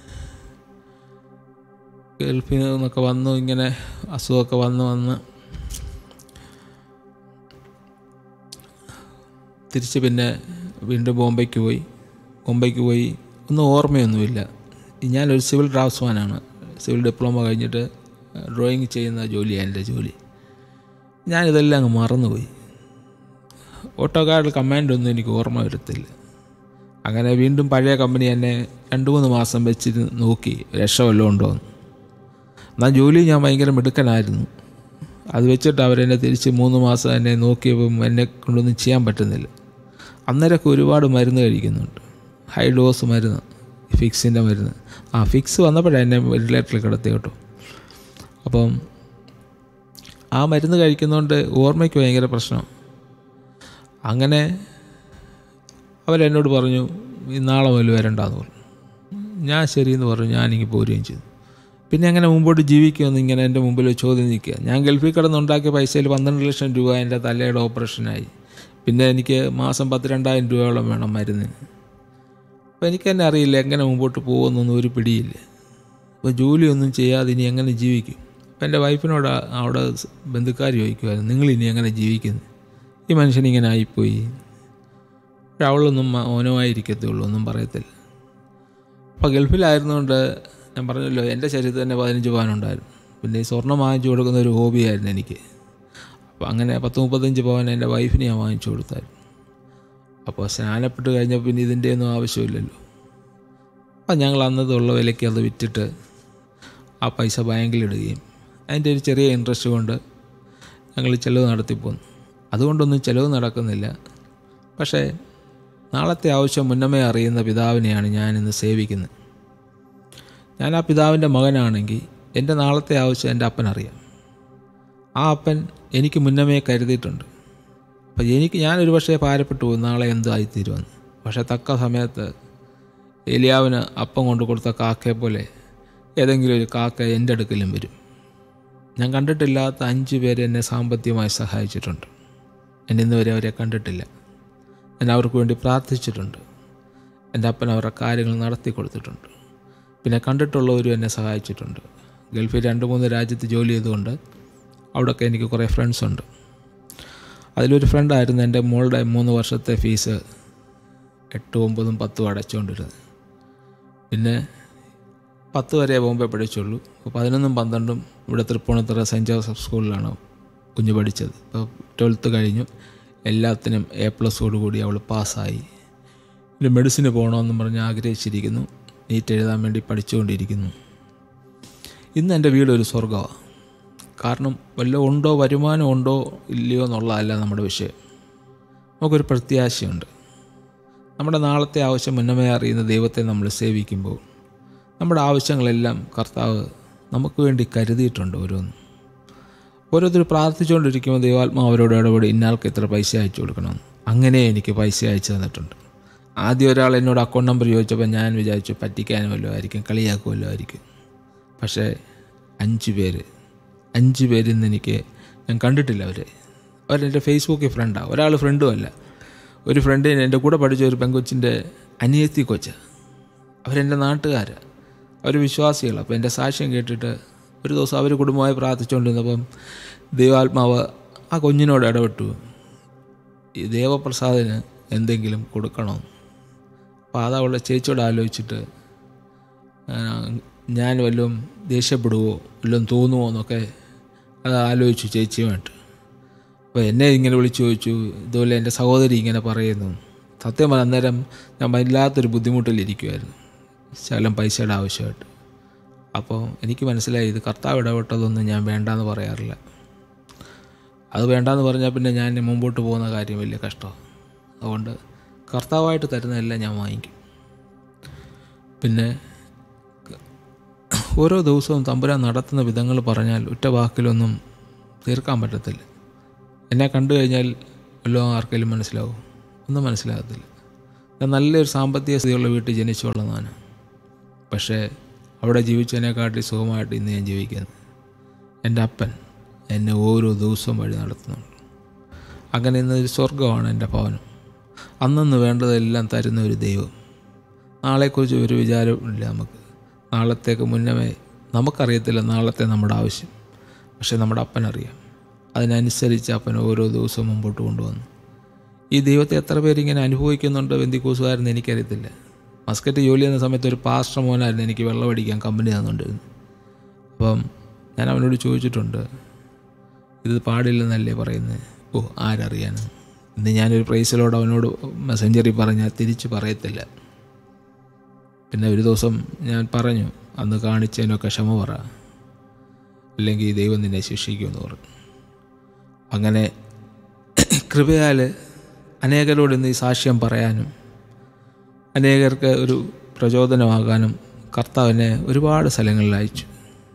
ഗൾഫിൽ നിന്നൊക്കെ വന്നു ഇങ്ങനെ അസുഖമൊക്കെ വന്ന് വന്ന് തിരിച്ച് പിന്നെ വീണ്ടും ബോംബെക്ക് പോയി ബോംബെക്ക് പോയി ഒന്നും ഓർമ്മയൊന്നുമില്ല ഞാനൊരു സിവിൽ ഡ്രാഫ്റ്റ്സ്മാനാണ് സിവിൽ ഡിപ്ലോമ കഴിഞ്ഞിട്ട് ഡ്രോയിങ് ചെയ്യുന്ന ജോലിയാണ് എൻ്റെ ജോലി ഞാനിതെല്ലാം അങ്ങ് മറന്നുപോയി ഓട്ടോകാർഡ് കമാൻഡൊന്നും എനിക്ക് ഓർമ്മ വരത്തില്ല അങ്ങനെ വീണ്ടും പഴയ കമ്പനി എന്നെ രണ്ട് മൂന്ന് മാസം വെച്ചിട്ട് നോക്കി രക്ഷ വല്ലതും ഉണ്ടോ എന്ന് എന്നാൽ ജോലി ഞാൻ ഭയങ്കര മിടുക്കനായിരുന്നു അത് വെച്ചിട്ട് അവരെന്നെ തിരിച്ച് മൂന്ന് മാസം എന്നെ നോക്കിയപ്പം എന്നെ കൊണ്ടൊന്നും ചെയ്യാൻ പറ്റുന്നില്ല അന്നേരമൊക്കെ ഒരുപാട് മരുന്ന് കഴിക്കുന്നുണ്ട് ഹൈ ഡോസ് മരുന്ന് ഫിക്സിൻ്റെ മരുന്ന് ആ ഫിക്സ് വന്നപ്പോഴാണ് എന്നെ വെന്റിലേറ്ററിൽ കിടത്തി കേട്ടോ അപ്പം ആ മരുന്ന് കഴിക്കുന്നതുകൊണ്ട് ഓർമ്മയ്ക്ക് ഭയങ്കര പ്രശ്നം അങ്ങനെ അവരെന്നോട് പറഞ്ഞു "ഈ നാളെ മുതൽ വരണ്ടെന്ന് പറഞ്ഞു ഞാൻ ശരിയെന്ന് പറഞ്ഞു ഞാനിങ്ങ് പോരുകയും ചെയ്തു പിന്നെ അങ്ങനെ മുമ്പോട്ട് ജീവിക്കുമെന്ന് ഇങ്ങനെ എൻ്റെ മുമ്പിൽ ഒരു ചോദ്യം നിൽക്കുക ഞാൻ ഗൾഫിൽ കിടന്നുണ്ടാക്കിയ പൈസയിൽ പന്ത്രണ്ട് ലക്ഷം രൂപ എൻ്റെ തലയുടെ ഓപ്പറേഷനായി പിന്നെ എനിക്ക് മാസം പത്ത് രണ്ടായിരം രൂപയോളം വേണം മരുന്നിന് അപ്പോൾ എനിക്ക് തന്നെ അറിയില്ല എങ്ങനെ മുമ്പോട്ട് പോകുമെന്നൊന്നും ഒരു പിടിയില്ല അപ്പോൾ ജോലിയൊന്നും ചെയ്യാതെ ഇനി എങ്ങനെ ജീവിക്കും അപ്പോൾ എൻ്റെ വൈഫിനോട് ആ- അവിടെ സ് ബന്ധുക്കാർ ചോദിക്കുമായിരുന്നു നിങ്ങൾ ഇനി എങ്ങനെ ജീവിക്കുന്നു ഈ മനുഷ്യൻ ഇങ്ങനെ ആയിപ്പോയി പക്ഷെ അവളൊന്നും മ- മൗനമായിരിക്കത്തേ ഉള്ളൂ ഒന്നും പറയത്തില്ല അപ്പോൾ ഗൾഫിലായിരുന്നുകൊണ്ട് ഞാൻ പറഞ്ഞല്ലോ എൻ്റെ ശരീരത്തിൽ തന്നെ പതിനഞ്ച് പവനുണ്ടായിരുന്നു പിന്നെ ഈ സ്വർണ്ണം വാങ്ങിച്ചു കൊടുക്കുന്ന ഒരു ഹോബിയായിരുന്നു എനിക്ക് അപ്പോൾ അങ്ങനെ പത്ത് മുപ്പത്തഞ്ച് പവൻ എൻ്റെ വൈഫിന് ഞാൻ വാങ്ങിച്ചു കൊടുത്തായിരുന്നു അപ്പോൾ സ്നാനപ്പെട്ട് കഴിഞ്ഞപ്പോൾ പിന്നെ ഇതിൻ്റെ ഒന്നും ആവശ്യമില്ലല്ലോ അപ്പം ഞങ്ങൾ അന്നത്തുള്ള വിലയ്ക്ക് അത് വിറ്റിട്ട് ആ പൈസ ബാങ്കിലിടുകയും അതിൻ്റെ ഒരു ചെറിയ ഇൻട്രസ്റ്റ് കൊണ്ട് ഞങ്ങൾ ചിലവ് നടത്തിപ്പോന്നു അതുകൊണ്ടൊന്നും ചിലവ് നടക്കുന്നില്ല പക്ഷേ നാളത്തെ ആവശ്യം മുന്നമേ അറിയുന്ന പിതാവിനെയാണ് ഞാനിന്ന് സേവിക്കുന്നത് ഞാൻ ആ പിതാവിൻ്റെ മകനാണെങ്കിൽ എൻ്റെ നാളത്തെ ആവശ്യം എൻ്റെ അപ്പനറിയാം ആ അപ്പൻ എനിക്ക് മുന്നമേ കരുതിയിട്ടുണ്ട് അപ്പം എനിക്ക് ഞാനൊരു പക്ഷേ ഭാരപ്പെട്ടു പോകും നാളെ എന്തായിത്തീരുമെന്ന് പക്ഷേ തക്ക സമയത്ത് ഏലിയാവിന് അപ്പം കൊണ്ട് കൊടുത്ത കാക്കയെ പോലെ ഏതെങ്കിലും ഒരു കാക്ക എൻ്റെ അടുക്കലും വരും ഞാൻ കണ്ടിട്ടില്ലാത്ത അഞ്ച് പേര് എന്നെ സാമ്പത്തികമായി സഹായിച്ചിട്ടുണ്ട് ഞാൻ ഇന്ന് വരെ അവരെ കണ്ടിട്ടില്ല ഞാൻ അവർക്ക് വേണ്ടി പ്രാർത്ഥിച്ചിട്ടുണ്ട് എൻ്റെ അപ്പൻ അവരുടെ കാര്യങ്ങൾ നടത്തി കൊടുത്തിട്ടുണ്ട് പിന്നെ കണ്ടിട്ടുള്ളവരും എന്നെ സഹായിച്ചിട്ടുണ്ട് ഗൾഫിൽ രണ്ട് മൂന്ന് രാജ്യത്ത് ജോലി ചെയ്തുകൊണ്ട് അവിടെയൊക്കെ എനിക്ക് കുറേ ഫ്രണ്ട്സ് ഉണ്ട് അതിലൊരു ഫ്രണ്ടായിരുന്നു എൻ്റെ മോളുടെ മൂന്ന് വർഷത്തെ ഫീസ് എട്ടും ഒമ്പതും പത്തും അടച്ചുകൊണ്ടിരുന്നത് പിന്നെ പത്ത് വരെ ബോംബെ പഠിച്ചുള്ളൂ അപ്പോൾ പതിനൊന്നും പന്ത്രണ്ടും ഇവിടെ തൃപ്പൂണിത്തുറ സെൻറ്റ് ജോസഫ് സ്കൂളിലാണ് കുഞ്ഞ് പഠിച്ചത് ഇപ്പോൾ ട്വൽത്ത് കഴിഞ്ഞു എല്ലാത്തിനും എ പ്ലസോട് കൂടി അവൾ പാസ്സായി പിന്നെ മെഡിസിന് പോകണമെന്നും പറഞ്ഞ് ആഗ്രഹിച്ചിരിക്കുന്നു നീറ്റ് എഴുതാൻ വേണ്ടി പഠിച്ചുകൊണ്ടിരിക്കുന്നു ഇന്ന് എൻ്റെ വീട് ഒരു സ്വർഗമാണ് കാരണം വല്ല ഉണ്ടോ വരുമാനം ഉണ്ടോ ഇല്ലയോ എന്നുള്ളതല്ല നമ്മുടെ വിഷയം നമുക്കൊരു പ്രത്യാശയുണ്ട് നമ്മുടെ നാളത്തെ ആവശ്യം മുന്നമേ അറിയുന്ന ദൈവത്തെ നമ്മൾ സേവിക്കുമ്പോൾ നമ്മുടെ ആവശ്യങ്ങളെല്ലാം കർത്താവ് നമുക്ക് വേണ്ടി കരുതിയിട്ടുണ്ട് ഓരോന്നും ഓരോരുത്തർ പ്രാർത്ഥിച്ചുകൊണ്ടിരിക്കുമ്പോൾ ദൈവാത്മാവ് അവരോട് ഇടപെടി ഇന്നാൾക്ക് ഇത്ര പൈസ അയച്ചു കൊടുക്കണം അങ്ങനെ എനിക്ക് പൈസ അയച്ചു തന്നിട്ടുണ്ട് ആദ്യം ഒരാൾ എന്നോട് അക്കൗണ്ട് നമ്പർ ചോദിച്ചപ്പോൾ ഞാൻ വിചാരിച്ചു പറ്റിക്കാനും വല്ലതും ആയിരിക്കും കളിയാക്കുമല്ലോ ആയിരിക്കും പക്ഷേ അഞ്ച് പേര് അഞ്ച് പേരിൽ നിന്ന് എനിക്ക് ഞാൻ കണ്ടിട്ടില്ല അവരെ അവരെൻ്റെ ഫേസ്ബുക്കിൽ ഫ്രണ്ടാണ് ഒരാൾ ഫ്രണ്ടും അല്ല ഒരു ഫ്രണ്ടിന് എൻ്റെ കൂടെ പഠിച്ച ഒരു പെങ്കൊച്ചിൻ്റെ അനിയത്തി കൊച്ച അവരെൻ്റെ നാട്ടുകാർ അവർ വിശ്വാസികൾ അപ്പോൾ എൻ്റെ സാക്ഷ്യം കേട്ടിട്ട് ഒരു ദിവസം അവർ കുടുംബമായി പ്രാർത്ഥിച്ചുകൊണ്ടിരുന്നപ്പം ദൈവാത്മാവ് ആ കുഞ്ഞിനോട് ഇടപെട്ടു ഈ ദേവപ്രസാദിന് എന്തെങ്കിലും കൊടുക്കണം അപ്പോൾ അത് അവളുടെ ചേച്ചിയോട് ആലോചിച്ചിട്ട് ആ, ഞാൻ വല്ലതും ദേഷ്യപ്പെടുവോ വല്ലതും തോന്നുമോ എന്നൊക്കെ അത് ആലോചിച്ചു ചേച്ചിയുമായിട്ട് അപ്പോൾ എന്നെ ഇങ്ങനെ വിളിച്ചു ചോദിച്ചു ഇതുപോലെ എൻ്റെ സഹോദരി ഇങ്ങനെ പറയുന്നു സത്യം പറഞ്ഞ അന്നേരം ഞാൻ വല്ലാത്തൊരു ബുദ്ധിമുട്ടിലിരിക്കുമായിരുന്നു ശകലം പൈസയുടെ ആവശ്യമായിട്ട് അപ്പോൾ എനിക്ക് മനസ്സിലായി ഇത് കർത്താവ് ഇടപെട്ടതൊന്നും ഞാൻ വേണ്ടാന്ന് പറയാറില്ല അത് വേണ്ടാന്ന് പറഞ്ഞാൽ പിന്നെ ഞാൻ ഇനി മുമ്പോട്ട് പോകുന്ന കാര്യം വലിയ കഷ്ടമാണ് അതുകൊണ്ട് കർത്താവായിട്ട് തരുന്നതെല്ലാം ഞാൻ വാങ്ങിക്കും പിന്നെ ഓരോ ദിവസവും തമ്പുരാൻ നടത്തുന്ന വിധങ്ങൾ പറഞ്ഞാൽ ഒറ്റ വാക്കിലൊന്നും തീർക്കാൻ പറ്റത്തില്ല എന്നെ കണ്ടു കഴിഞ്ഞാൽ വല്ലതും ആർക്കെങ്കിലും മനസ്സിലാവും ഒന്നും മനസ്സിലാകത്തില്ല ഞാൻ നല്ലൊരു സാമ്പത്തിക സ്ഥിതിയുള്ള വീട്ടിൽ ജനിച്ചു വളർന്നതാണ് പക്ഷേ അവിടെ ജീവിച്ചതിനെക്കാട്ടി സുഖമായിട്ട് ഇന്ന് ഞാൻ ജീവിക്കുന്നത് എൻ്റെ അപ്പൻ എന്നെ ഓരോ ദിവസവും വഴി നടത്തുന്നുണ്ട് അങ്ങനെ ഇന്ന് ഒരു സ്വർഗമാണ് എൻ്റെ ഭവനം അന്നന്ന് വേണ്ടതെല്ലാം തരുന്ന ഒരു ദൈവം നാളെക്കുറിച്ച് ഒരു വിചാരമില്ല നമുക്ക് നാളത്തേക്ക് മുന്നമേ നമുക്കറിയത്തില്ല നാളത്തെ നമ്മുടെ ആവശ്യം പക്ഷെ നമ്മുടെ അപ്പനറിയാം അതിനനുസരിച്ച് അപ്പൻ ഓരോ ദിവസവും മുമ്പോട്ട് കൊണ്ടുവന്നു ഈ ദൈവത്തെ എത്ര പേരിങ്ങനെ അനുഭവിക്കുന്നുണ്ട് ബന്ധിക്കൂസുകാരെന്ന് എനിക്കറിയത്തില്ല മസ്കറ്റ് ജോലി ചെയ്യുന്ന സമയത്ത് ഒരു പാസ്റ്റർ മോനായിരുന്നു എനിക്ക് വെള്ളം അടിക്കാൻ കമ്പനി തന്നുകൊണ്ടിരുന്നു അപ്പം ഞാൻ അവനോട് ചോദിച്ചിട്ടുണ്ട് ഇത് പാടില്ലെന്നല്ലേ പറയുന്നത് ഓ ആരറിയാൻ ഇന്ന് ഞാനൊരു പ്രൈസിലോട് അവനോട് മെസ്സഞ്ചറിൽ പറഞ്ഞാൽ തിരിച്ച് പറയത്തില്ല പിന്നെ ഒരു ദിവസം ഞാൻ പറഞ്ഞു അന്ന് കാണിച്ചതിനൊക്കെ ക്ഷമ പറ അല്ലെങ്കിൽ ദൈവം നിന്നെ ശിക്ഷിക്കുമെന്ന് പറഞ്ഞു അങ്ങനെ കൃപയാൽ അനേകരോട് ഇന്ന് ഈ സാക്ഷ്യം പറയാനും അനേകർക്ക് ഒരു പ്രചോദനമാകാനും കർത്താവിനെ ഒരുപാട് സ്ഥലങ്ങളിൽ അയച്ചു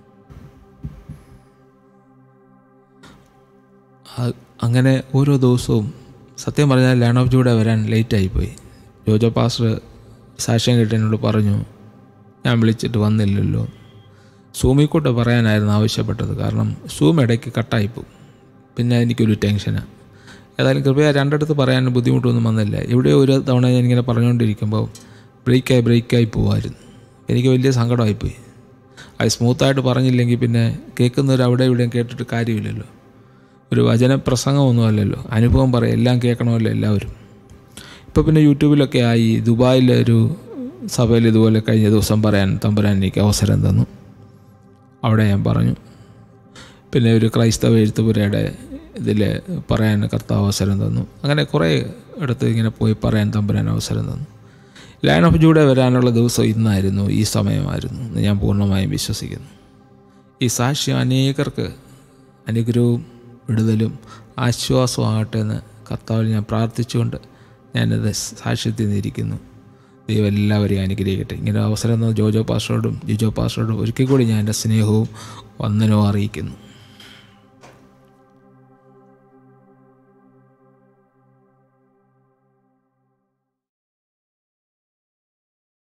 ആ- അങ്ങനെ ഓരോ ദിവസവും സത്യം പറഞ്ഞാൽ ലേൺ ഓഫ് ജൂടെ വരാൻ ലേറ്റായിപ്പോയി ജോജോ പാസ്റ്റർ സാക്ഷ്യം കിട്ടി എന്നോട് പറഞ്ഞു ഞാൻ വിളിച്ചിട്ട് വന്നില്ലല്ലോ സൂമിൽ കൂട്ട് പറയാനായിരുന്നു ആവശ്യപ്പെട്ടത് കാരണം സൂം ഇടയ്ക്ക് കട്ടായിപ്പോവും പിന്നെ എനിക്കൊരു ടെൻഷനാണ് ഏതായാലും കൃപയ രണ്ടിടത്ത് പറയാൻ ബുദ്ധിമുട്ടൊന്നും വന്നില്ല എവിടെയോ ഒരു തവണ ഞാൻ ഇങ്ങനെ പറഞ്ഞുകൊണ്ടിരിക്കുമ്പോൾ ബ്രേക്കായി ബ്രേക്കായി പോവായിരുന്നു എനിക്ക് വലിയ സങ്കടമായിപ്പോയി അത് സ്മൂത്തായിട്ട് പറഞ്ഞില്ലെങ്കിൽ പിന്നെ കേൾക്കുന്നവർ അവിടെ ഇവിടെയും കേട്ടിട്ട് കാര്യമില്ലല്ലോ ഒരു വചനപ്രസംഗമൊന്നും അല്ലല്ലോ അനുഭവം പറയും എല്ലാം കേൾക്കണമല്ലോ എല്ലാവരും ഇപ്പോൾ പിന്നെ യൂട്യൂബിലൊക്കെ ആയി ദുബായിലെ ഒരു സഭയിൽ ഇതുപോലെ കഴിഞ്ഞ ദിവസം പറയാൻ തമ്പുരാൻ എനിക്ക് അവസരം തന്നു അവിടെ ഞാൻ പറഞ്ഞു പിന്നെ ഒരു ക്രൈസ്തവ എഴുത്തുപുരയുടെ ഇതിൽ പറയാൻ കർത്താവ് അവസരം തന്നു അങ്ങനെ കുറേ ഇടത്ത് ഇങ്ങനെ പോയി പറയാൻ തമ്പുരാൻ അവസരം തന്നു ലൈൻ ഓഫ് ജൂഡെ വരാനുള്ള ദിവസം ഇന്നായിരുന്നു ഈ സമയമായിരുന്നു എന്ന് ഞാൻ പൂർണ്ണമായും വിശ്വസിക്കുന്നു ഈ സാക്ഷ്യം അനേകർക്ക് അനുഗ്രഹവും വിടുതലും ആശ്വാസവും ആകട്ടെ എന്ന് കർത്താവിൽ ഞാൻ പ്രാർത്ഥിച്ചുകൊണ്ട് ഞാനത് സാക്ഷ്യത്തിൽ നിന്നിരിക്കുന്നു ദൈവം എല്ലാവരെയും അനുഗ്രഹിക്കട്ടെ ഇങ്ങനെ അവസരം തന്ന ജോജോ പാസ്റ്ററോടും ജിജോ പാസ്റ്ററോടും ഒരിക്കൽ കൂടി ഞാൻ എൻ്റെ സ്നേഹവും വന്ദനവും അറിയിക്കുന്നു